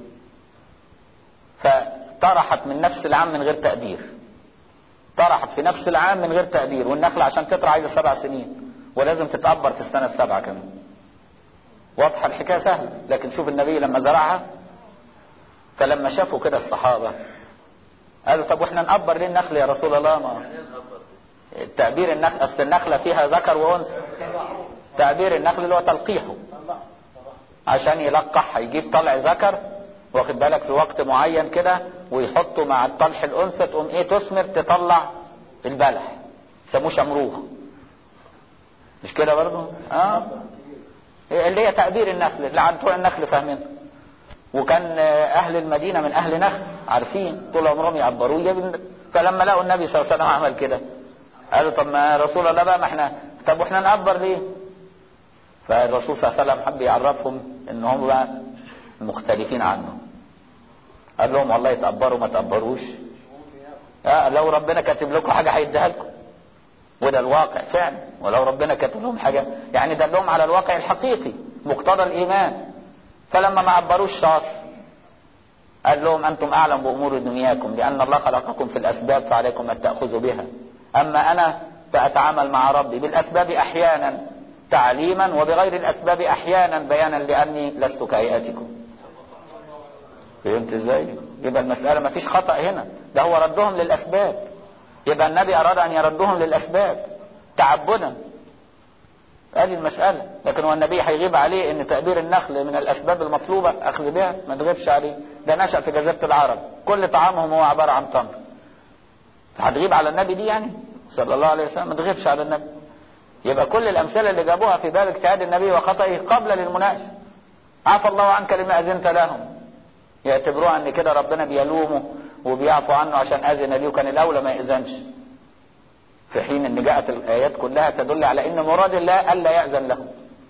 فطرحت من نفس العام من غير تقدير طرحت في نفس العام من غير تقدير والنخلة عشان تطلع عايزة سبع سنين ولازم تتقبر في السنة السابعة كمان واضحة الحكاية سهلة لكن شوف النبي لما زرعها فلما شافوا كده الصحابة قالوا طب واحنا نقبر ليه النخل يا رسول الله ما تعبير النخل اصل النخلة فيها ذكر وانثى تعبير النخل اللي هو تلقيحه عشان يلقح يجيب طلع ذكر واخد بالك في وقت معين كده ويحطه مع الطلح الانثى تقوم ايه تثمر تطلع البلح يسموه شمروخ مش كده برضه اه اللي هي تعبير النخل اللي عن بتوع النخل فاهمين وكان اهل المدينه من اهل نخل عارفين طول عمرهم يعبروه فلما لقوا النبي صلى الله عليه وسلم عمل كده قالوا طب ما رسول الله بقى ما احنا طب واحنا نقبر ليه؟ فالرسول صلى الله عليه وسلم حب يعرفهم ان هم بقى مختلفين عنه قال لهم والله تقبروا ما تقبروش آه لو ربنا كاتب لكم حاجه هيديها لكم وده الواقع فعلا ولو ربنا كاتب لهم حاجه يعني دلهم على الواقع الحقيقي مقتضى الايمان فلما ما عبروش شاط قال لهم انتم اعلم بامور دنياكم لان الله خلقكم في الاسباب فعليكم ان تاخذوا بها اما انا فاتعامل مع ربي بالاسباب احيانا تعليما وبغير الاسباب احيانا بيانا لاني لست كهيئتكم فهمت ازاي يبقى المساله ما فيش خطا هنا ده هو ردهم للاسباب يبقى النبي اراد ان يردهم للاسباب تعبدا هذه المسألة لكن هو النبي هيغيب عليه ان تأبير النخل من الاسباب المطلوبة اخذ بها ما تغيبش عليه ده نشأ في جزيرة العرب كل طعامهم هو عبارة عن تمر هتغيب على النبي دي يعني صلى الله عليه وسلم ما تغيبش على النبي يبقى كل الامثلة اللي جابوها في باب اجتهاد النبي وخطئه قبل للمناقشة عفى الله عنك لما اذنت لهم يعتبروها ان كده ربنا بيلومه وبيعفو عنه عشان اذن ليه وكان الاولى ما ياذنش في حين ان جاءت الايات كلها تدل على ان مراد الله الا ياذن له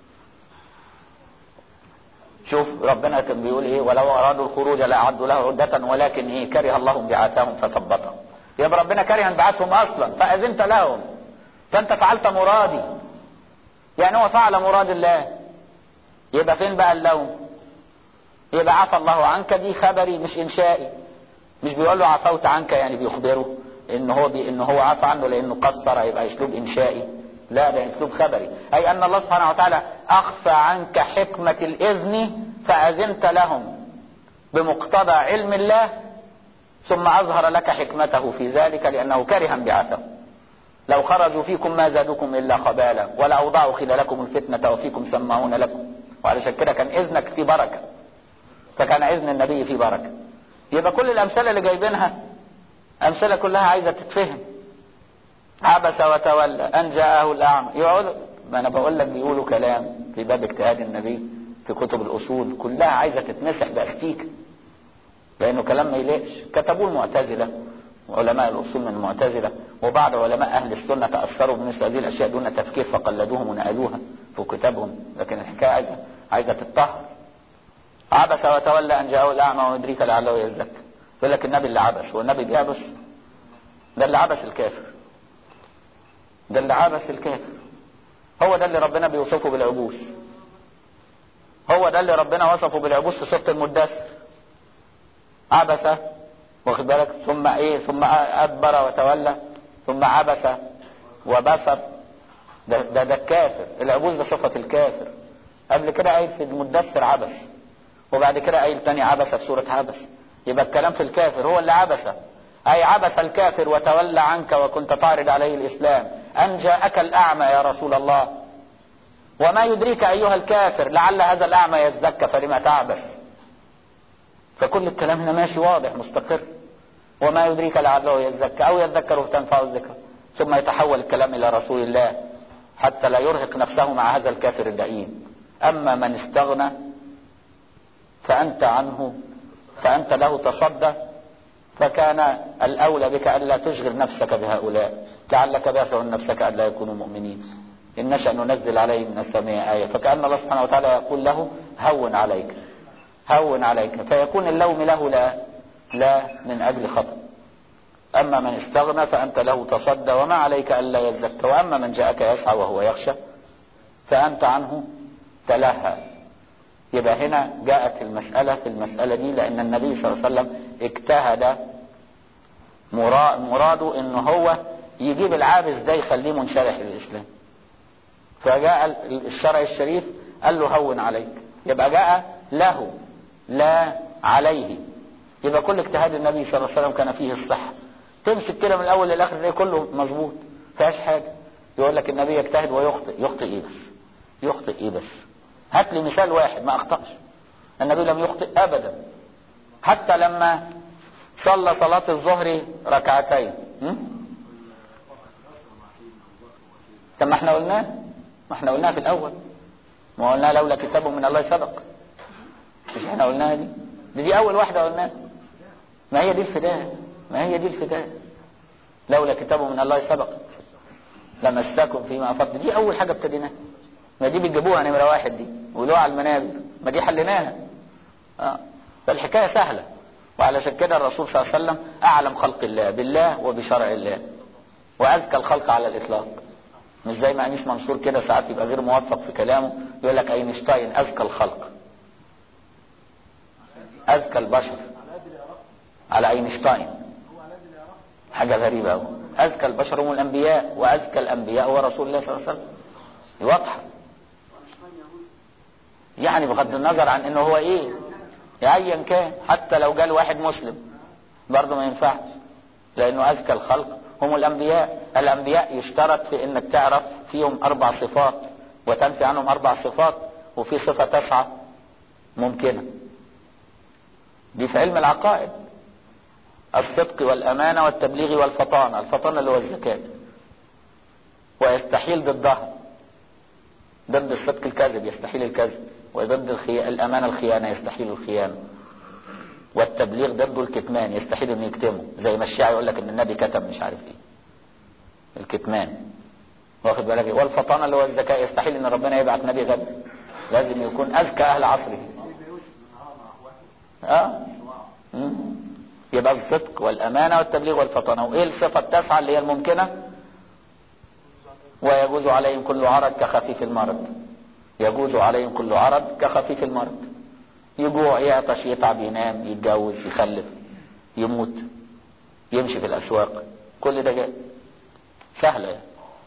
شوف ربنا كان بيقول ايه ولو ارادوا الخروج لاعدوا له عده ولكن ايه كره الله انبعاثهم فثبطهم يبقى ربنا كره انبعاثهم اصلا فاذنت لهم فانت فعلت مرادي يعني هو فعل مراد الله يبقى فين بقى اللوم يبقى عفى الله عنك دي خبري مش انشائي مش بيقول له عفوت عنك يعني بيخبره ان هو بي ان هو عفى عنه لانه قصر يبقى اسلوب انشائي لا ده اسلوب خبري اي ان الله سبحانه وتعالى اخفى عنك حكمة الاذن فاذنت لهم بمقتضى علم الله ثم اظهر لك حكمته في ذلك لانه كره انبعاثهم لو خرجوا فيكم ما زادوكم الا خبالا ولا اوضعوا خلالكم الفتنة وفيكم سماعون لكم وعلشان كده كان اذنك في بركة فكان اذن النبي في بركة يبقى كل الامثلة اللي جايبينها امثلة كلها عايزة تتفهم عبس وتولى ان جاءه الاعمى يقعد ما انا بقول لك بيقولوا كلام في باب اجتهاد النبي في كتب الاصول كلها عايزة تتمسح باختيك لانه كلام ما يليقش كتبوه المعتزلة علماء الأصول من المعتزلة وبعض علماء أهل السنة تأثروا بمثل هذه الأشياء دون تفكير فقلدوهم ونقلوها في كتابهم لكن الحكاية عايزة عايزة تتطهر عبس وتولى أن جاءه الأعمى ويدريك لعله يزكى يقول لك النبي اللي عبس والنبي بيعبس ده اللي عبس الكافر ده اللي عبس الكافر هو ده اللي ربنا بيوصفه بالعبوس هو ده اللي ربنا وصفه بالعبوس في سورة المدثر عبس واخد بالك ثم ايه ثم ادبر وتولى ثم عبس وبسط ده ده, ده الكافر العبوس ده صفة الكافر قبل كده قايل في المدثر عبس وبعد كده قايل تاني عبس في سورة عبس يبقى الكلام في الكافر هو اللي عبس أي عبس الكافر وتولى عنك وكنت تعرض عليه الإسلام أن جاءك الأعمى يا رسول الله وما يدريك أيها الكافر لعل هذا الأعمى يزكى فلما تعبس فكل الكلام هنا ماشي واضح مستقر وما يدريك لعله يزكى أو يذكر فتنفعه الذكر ثم يتحول الكلام إلى رسول الله حتى لا يرهق نفسه مع هذا الكافر اللئيم أما من استغنى فأنت عنه فأنت له تصدى فكان الأولى بك ألا تشغل نفسك بهؤلاء لعلك باخع نفسك ألا يكونوا مؤمنين إن نشأ ننزل عليه من السماء آية فكأن الله سبحانه وتعالى يقول له هون عليك هون عليك فيكون اللوم له لا لا من أجل خطأ أما من استغنى فأنت له تصدى وما عليك ألا يزكى وأما من جاءك يسعى وهو يخشى فأنت عنه تلهى يبقى هنا جاءت المسألة في المسألة دي لأن النبي صلى الله عليه وسلم اجتهد مراده ان هو يجيب العابس ده يخليه منشرح للإسلام فجاء الشرع الشريف قال له هون عليك يبقى جاء له لا عليه يبقى كل اجتهاد النبي صلى الله عليه وسلم كان فيه الصحة تمسك كده من الأول للآخر تلاقي كله مظبوط فيهاش حاجة يقول لك النبي يجتهد ويخطئ يخطئ ايه بس يخطئ ايه بس هات لي مثال واحد ما اخطأش النبي لم يخطئ ابدا حتى لما صلى صلاة الظهر ركعتين طب ما احنا قلناه ما احنا قلناها في الاول ما قلنا لولا كتاب من الله سبق مش احنا قلناها دي دي, دي اول واحدة قلناها ما هي دي الفداء ما هي دي الفداء لولا كتاب من الله سبق لمساكم فيما افضل دي اول حاجة ابتديناها ما دي بتجيبوها نمرة واحد دي وقولوها على المنابر ما دي حليناها اه فالحكاية سهلة وعلشان كده الرسول صلى الله عليه وسلم اعلم خلق الله بالله وبشرع الله واذكى الخلق على الاطلاق مش زي ما انيس منصور كده ساعات يبقى غير موفق في كلامه يقول لك اينشتاين اذكى الخلق اذكى البشر على اينشتاين حاجة غريبة قوي اذكى البشر هم الانبياء واذكى الانبياء هو رسول الله صلى الله عليه وسلم واضحة يعني بغض النظر عن انه هو ايه ايا كان حتى لو جال واحد مسلم برضه ما ينفعش لانه اذكى الخلق هم الانبياء الانبياء يشترط في انك تعرف فيهم اربع صفات وتنفي عنهم اربع صفات وفي صفة تسعة ممكنة دي في علم العقائد الصدق والامانة والتبليغ والفطانة الفطانة اللي هو الزكاة ويستحيل ضدها ضد الصدق الكذب يستحيل الكذب وضد الخي... الأمانة الخيانة يستحيل الخيانة والتبليغ ضده الكتمان يستحيل انه يكتمه زي ما الشيعي يقول لك ان النبي كتب مش عارف ايه الكتمان واخد بالك والفطانة اللي هو الذكاء يستحيل ان ربنا يبعث نبي غد لازم يكون اذكى اهل عصره اه مم. يبقى الصدق والامانة والتبليغ والفطانة وايه الصفة التاسعة اللي هي الممكنة ويجوز عليهم كل عرض كخفيف المرض يجوز عليهم كل عرض كخفيف المرض يجوع يعطش يتعب ينام يتجوز يخلف يموت يمشي في الأسواق كل ده جاي سهلة يعني.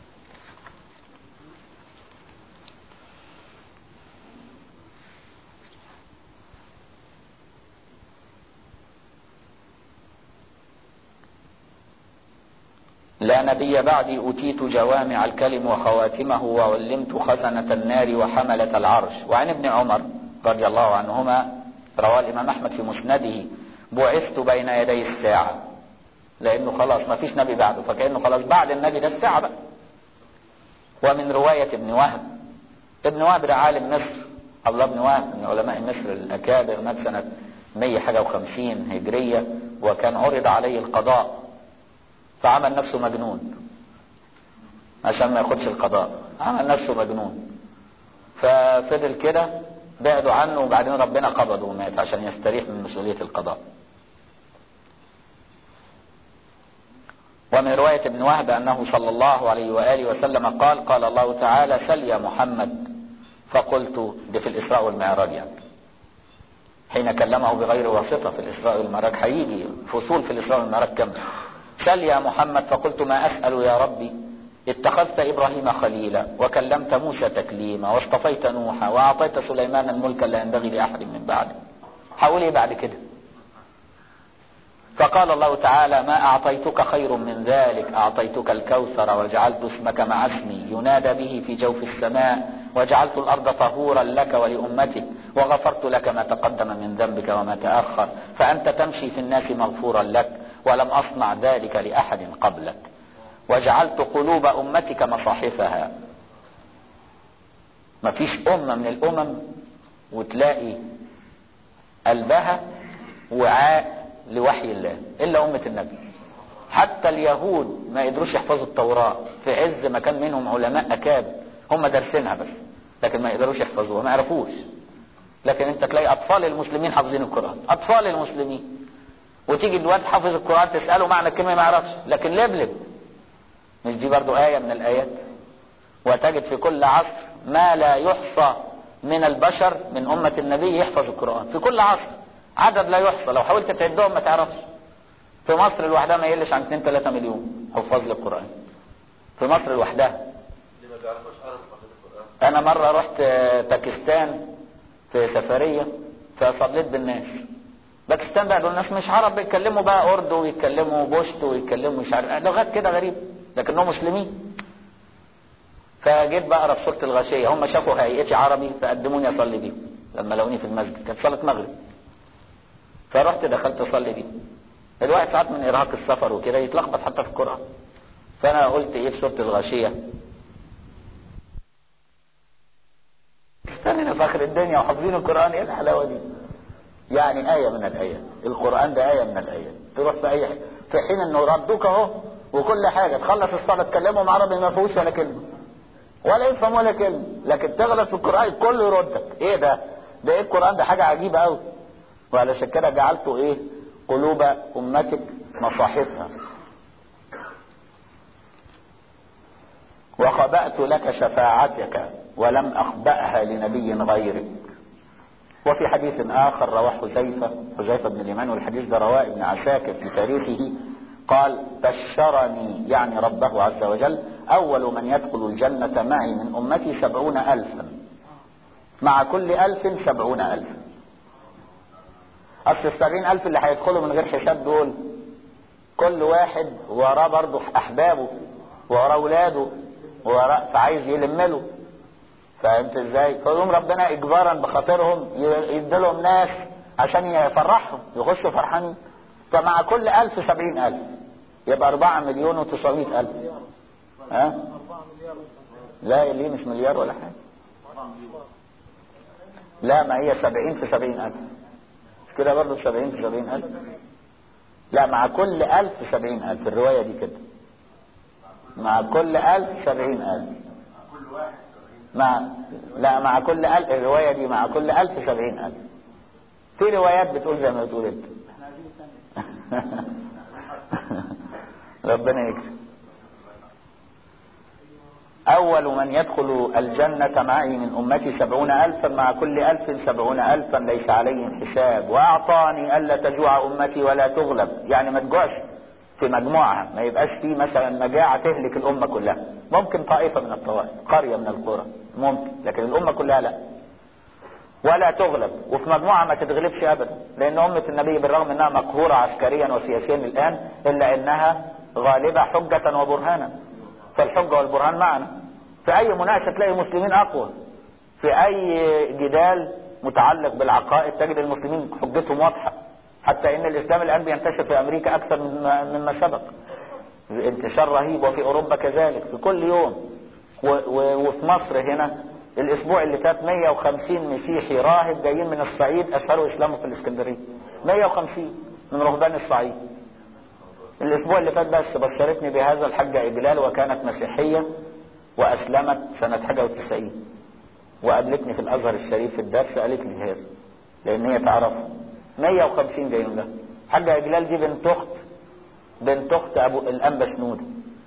لا نبي بعدي أتيت جوامع الكلم وخواتمه وعلمت خزنة النار وحملة العرش وعن ابن عمر رضي الله عنهما رواه الإمام أحمد في مسنده بعثت بين يدي الساعة لأنه خلاص ما فيش نبي بعده فكأنه خلاص بعد النبي ده الساعة بقى ومن رواية ابن وهب ابن وهب ده عالم مصر عبد الله بن وهب من علماء مصر الأكابر مات سنة 100 حاجة و50 هجرية وكان عرض عليه القضاء فعمل نفسه مجنون عشان ما ياخدش القضاء عمل نفسه مجنون ففضل كده بعدوا عنه وبعدين ربنا قبضه ومات عشان يستريح من مسؤولية القضاء ومن رواية ابن وهب أنه صلى الله عليه وآله وسلم قال قال الله تعالى سل يا محمد فقلت ده في الإسراء والمعراج يعني حين كلمه بغير واسطة في الإسراء والمعراج هيجي فصول في الإسراء والمعراج كم سل يا محمد فقلت ما أسأل يا ربي اتخذت إبراهيم خليلا وكلمت موسى تكليما واصطفيت نوحا وأعطيت سليمان الملك لا ينبغي لأحد من بعده حاول ايه بعد كده فقال الله تعالى ما أعطيتك خير من ذلك أعطيتك الكوثر وجعلت اسمك مع اسمي ينادى به في جوف السماء وجعلت الأرض طهورا لك ولأمتك وغفرت لك ما تقدم من ذنبك وما تأخر فأنت تمشي في الناس مغفورا لك ولم أصنع ذلك لأحد قبلك وجعلت قلوب أمتك مصاحفها مفيش أمة من الأمم وتلاقي قلبها وعاء لوحي الله إلا أمة النبي حتى اليهود ما يقدروش يحفظوا التوراة في عز ما كان منهم علماء أكاد هم دارسينها بس لكن ما يقدروش يحفظوها ما يعرفوش لكن انت تلاقي أطفال المسلمين حافظين القرآن أطفال المسلمين وتيجي الواد حافظ القرآن تسأله معنى الكلمة ما يعرفش لكن لبلب مش دي برضو آية من الآيات وتجد في كل عصر ما لا يحصى من البشر من أمة النبي يحفظ القرآن في كل عصر عدد لا يحصى لو حاولت تعدهم ما تعرفش في مصر لوحدها ما يقلش عن 2 3 مليون حفاظ للقرآن في مصر لوحدها انا مرة رحت باكستان في سفرية فصليت بالناس باكستان بقى دول ناس مش عرب بيتكلموا بقى اردو ويتكلموا بوشت ويتكلموا مش عارف لغات كده غريبة لكنهم مسلمين فجيت بقى اقرا في سوره الغاشيه هم شافوا هيئتي عربي فقدموني اصلي بيهم لما لقوني في المسجد كانت صلاه مغرب فرحت دخلت اصلي بيهم الواحد ساعات من ارهاق السفر وكده يتلخبط حتى في القران فانا قلت ايه في سوره الغاشيه استنينا في اخر الدنيا وحافظين القران ايه الحلاوه دي يعني آية من الآيات القرآن ده آية من الآيات تروح في أي حاجة في حين إنه ردوك أهو وكل حاجة تخلص الصلاة تكلمهم عربي ما فيهوش ولا كلمة ولا يفهم ولا كلمة لكن تغلط في القرآن كله يردك ايه ده ده ايه القرآن ده حاجة عجيبة قوي وعلشان كده جعلته ايه قلوب امتك مصاحفها وخبأت لك شفاعتك ولم أخبأها لنبي غيرك وفي حديث آخر رواه حذيفة حذيفة بن اليمان والحديث ده رواه ابن عساكر في تاريخه قال بشرني يعني ربه عز وجل أول من يدخل الجنة معي من أمتي سبعون ألفا مع كل ألف سبعون ألفا أصل السبعين ألف اللي هيدخلوا من غير حساب دول كل واحد وراه برضه أحبابه وراه أولاده وراه فعايز يلم له فهمت ازاي؟ فيقوم ربنا إجبارا بخاطرهم يديلهم ناس عشان يفرحهم يخشوا فرحانين فمع كل ألف سبعين ألف يبقى أربعة مليون وتسعمائة ألف ها؟ لا ليه مش مليار ولا حاجة لا ما هي سبعين في سبعين ألف مش كده برضه سبعين في سبعين ألف لا مع كل ألف سبعين ألف الرواية دي كده مع كل ألف سبعين ألف مع لا مع كل ألف الرواية دي مع كل ألف سبعين ألف في روايات بتقول زي ما بتقول انت ربنا يكرم أول من يدخل الجنة معي من أمتي سبعون ألفا مع كل ألف سبعون ألفا ليس عليهم حساب وأعطاني ألا تجوع أمتي ولا تغلب يعني ما تجوعش في مجموعها ما يبقاش في مثلا مجاعة تهلك الأمة كلها ممكن طائفة من الطوائف قرية من القرى ممكن لكن الأمة كلها لا ولا تغلب وفي مجموعة ما تتغلبش أبدا لأن أمة النبي بالرغم أنها مقهورة عسكريا وسياسيا الآن إلا أنها غالبة حجة وبرهانا فالحجة والبرهان معنا في أي مناقشة تلاقي المسلمين أقوى في أي جدال متعلق بالعقائد تجد المسلمين حجتهم واضحة حتى ان الاسلام الان بينتشر في امريكا اكثر مما سبق انتشار رهيب وفي اوروبا كذلك في كل يوم و و وفي مصر هنا الاسبوع اللي فات 150 مسيحي راهب جايين من الصعيد اشهروا اسلامه في الاسكندريه 150 من رهبان الصعيد الاسبوع اللي فات بس بشرتني بهذا الحاجة اجلال وكانت مسيحية واسلمت سنة حاجة وتسعين وقابلتني في الازهر الشريف في الدرس قالت لي هذا لان هي تعرفه 150 جايين لها حاجة اجلال دي بنت اخت بنت اخت ابو الانبا شنودة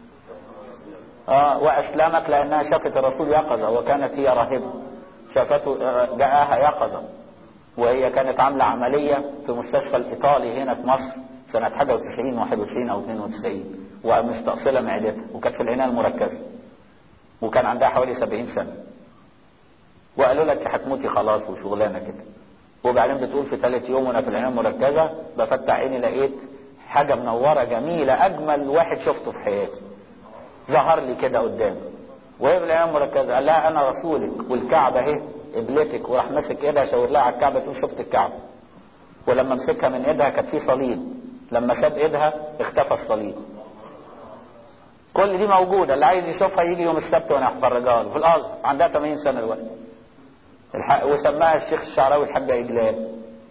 اه واسلمت لانها شافت الرسول يقظة وكانت هي راهبة شافته جاءها يقظة وهي كانت عاملة عملية في مستشفى الايطالي هنا في مصر سنة حاجة وتسعين واحد وتسعين او اثنين وتسعين ومستأصلة معدتها وكانت في العناية المركزة وكان عندها حوالي سبعين سنة وقالوا لك هتموتي خلاص وشغلانة كده وبعدين بتقول في ثالث يوم وانا في العناية المركزة بفتح عيني لقيت حاجة منورة جميلة اجمل واحد شفته في حياتي ظهر لي كده قدامي وهي في العناية المركزة قال لها انا رسولك والكعبة اهي قبلتك وراح ماسك ايدها شاور لها على الكعبة تقول شفت الكعبة ولما مسكها من ايدها كانت في صليب لما ساب ايدها اختفى الصليب كل دي موجودة اللي عايز يشوفها يجي يوم السبت وانا هفرجها له في الازهر عندها 80 سنة دلوقتي الحق وسماها الشيخ الشعراوي الحاجة اجلال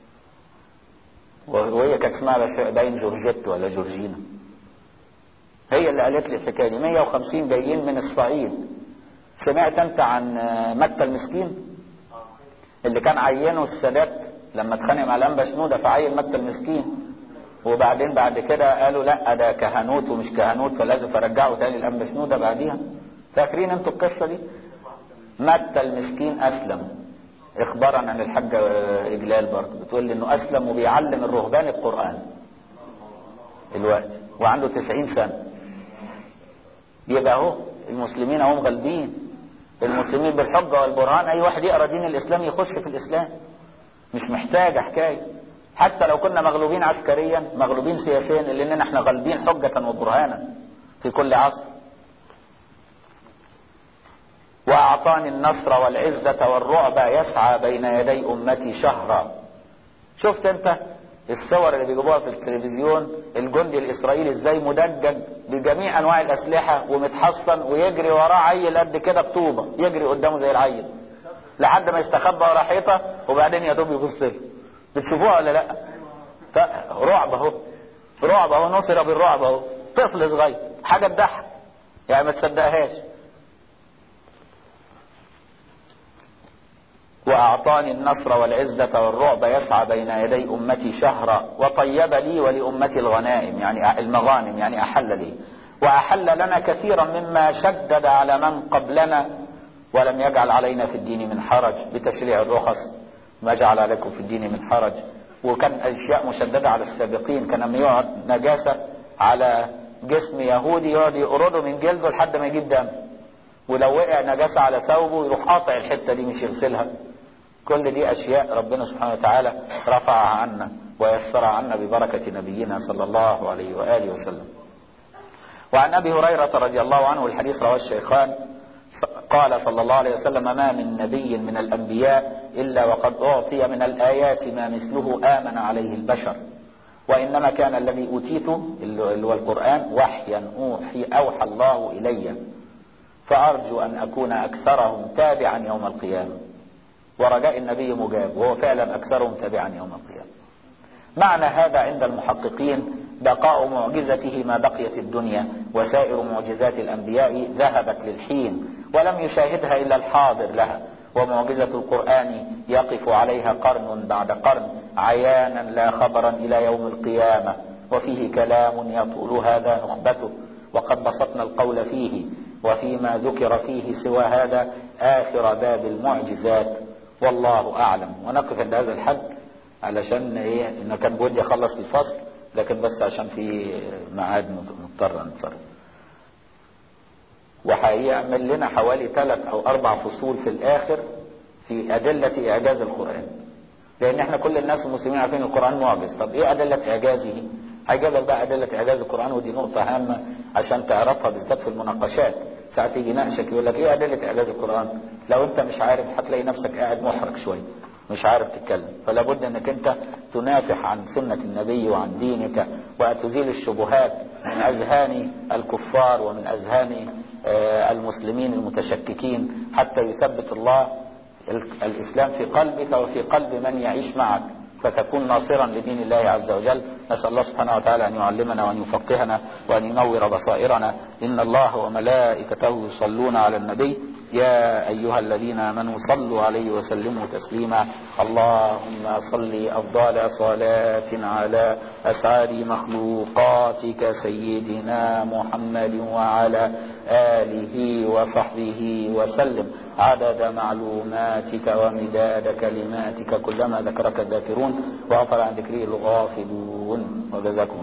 وهي كانت اسمها باين جورجيت ولا جورجينا هي اللي قالت لي الحكايه دي 150 جايين من الصعيد سمعت انت عن متى المسكين اللي كان عينه السادات لما اتخانق مع الانبا شنوده فعين متى المسكين وبعدين بعد كده قالوا لا ده كهنوت ومش كهنوت فلازم فرجعوا تاني الانبا شنوده بعديها فاكرين انتوا القصه دي متى المسكين اسلم اخبارا عن الحاجة اجلال برضه بتقول لي انه اسلم وبيعلم الرهبان القرآن الوقت وعنده تسعين سنة يبقى اهو المسلمين اهم غالبين المسلمين بالحجة والبرهان اي واحد يقرا دين الاسلام يخش في الاسلام مش محتاجة حكاية حتى لو كنا مغلوبين عسكريا مغلوبين سياسيا لاننا احنا غالبين حجة وبرهانا في كل عصر وأعطاني النصر والعزة والرعب يسعى بين يدي أمتي شهرا شفت انت الصور اللي بيجيبوها في التلفزيون الجندي الإسرائيلي ازاي مدجج بجميع أنواع الأسلحة ومتحصن ويجري وراه عيل قد كده بطوبة يجري قدامه زي العيل لحد ما يستخبى ورا حيطة وبعدين يا دوب يبص له بتشوفوها ولا لا؟ رعب اهو رعب اهو نصر بالرعب اهو طفل صغير حاجة تضحك يعني ما تصدقهاش وأعطاني النصر والعزة والرعب يسعى بين يدي أمتي شهرا وطيب لي ولأمتي الغنائم يعني المغانم يعني أحل لي وأحل لنا كثيرا مما شدد على من قبلنا ولم يجعل علينا في الدين من حرج بتشريع الرخص ما جعل عليكم في الدين من حرج وكان أشياء مشددة على السابقين كان لما يقعد نجاسة على جسم يهودي يقعد يقرده من جلده لحد ما يجيب دم ولو وقع نجاسة على ثوبه يروح قاطع الحتة دي مش يغسلها كل دي أشياء ربنا سبحانه وتعالى رفعها عنا ويسرها عنا ببركة نبينا صلى الله عليه وآله وسلم وعن أبي هريرة رضي الله عنه الحديث رواه الشيخان قال صلى الله عليه وسلم ما من نبي من الأنبياء إلا وقد أعطي من الآيات ما مثله آمن عليه البشر وإنما كان الذي أوتيته اللي هو القرآن وحيا أوحي أوحى الله إلي فأرجو أن أكون أكثرهم تابعا يوم القيامة ورجاء النبي مجاب وهو فعلا أكثرهم تابعا يوم القيامة معنى هذا عند المحققين بقاء معجزته ما بقيت الدنيا وسائر معجزات الأنبياء ذهبت للحين ولم يشاهدها إلا الحاضر لها ومعجزة القرآن يقف عليها قرن بعد قرن عيانا لا خبرا إلى يوم القيامة وفيه كلام يطول هذا نخبته وقد بسطنا القول فيه وفيما ذكر فيه سوى هذا آخر باب المعجزات والله أعلم ونقف عند هذا الحد علشان إيه إن كان بودي أخلص الفصل لكن بس عشان في ميعاد مضطر نتصرف وهيعمل لنا حوالي ثلاث أو أربع فصول في الآخر في أدلة إعجاز القرآن لأن احنا كل الناس المسلمين عارفين القرآن معجز طب إيه أدلة إعجازه؟ هيجيب لك بقى أدلة إعجاز القرآن ودي نقطة هامة عشان تعرفها بالذات في المناقشات ساعات يجي ناقشك يقول لك ايه أدلة إعجاز القرآن لو أنت مش عارف هتلاقي نفسك قاعد محرج شوية مش عارف تتكلم فلا بد انك انت تنافح عن سنة النبي وعن دينك وتزيل الشبهات من اذهان الكفار ومن اذهان المسلمين المتشككين حتى يثبت الله الاسلام في قلبك وفي قلب من يعيش معك فتكون ناصرا لدين الله عز وجل نسأل الله سبحانه وتعالى أن يعلمنا وأن يفقهنا وأن ينور بصائرنا إن الله وملائكته يصلون على النبي يا أيها الذين آمنوا صلوا عليه وسلموا تسليما اللهم صل أفضل صلاة على أسعد مخلوقاتك سيدنا محمد وعلى آله وصحبه وسلم عدد معلوماتك ومداد كلماتك كلما ذكرك الذاكرون وغفر عن ذكره الغافلون وجزاكم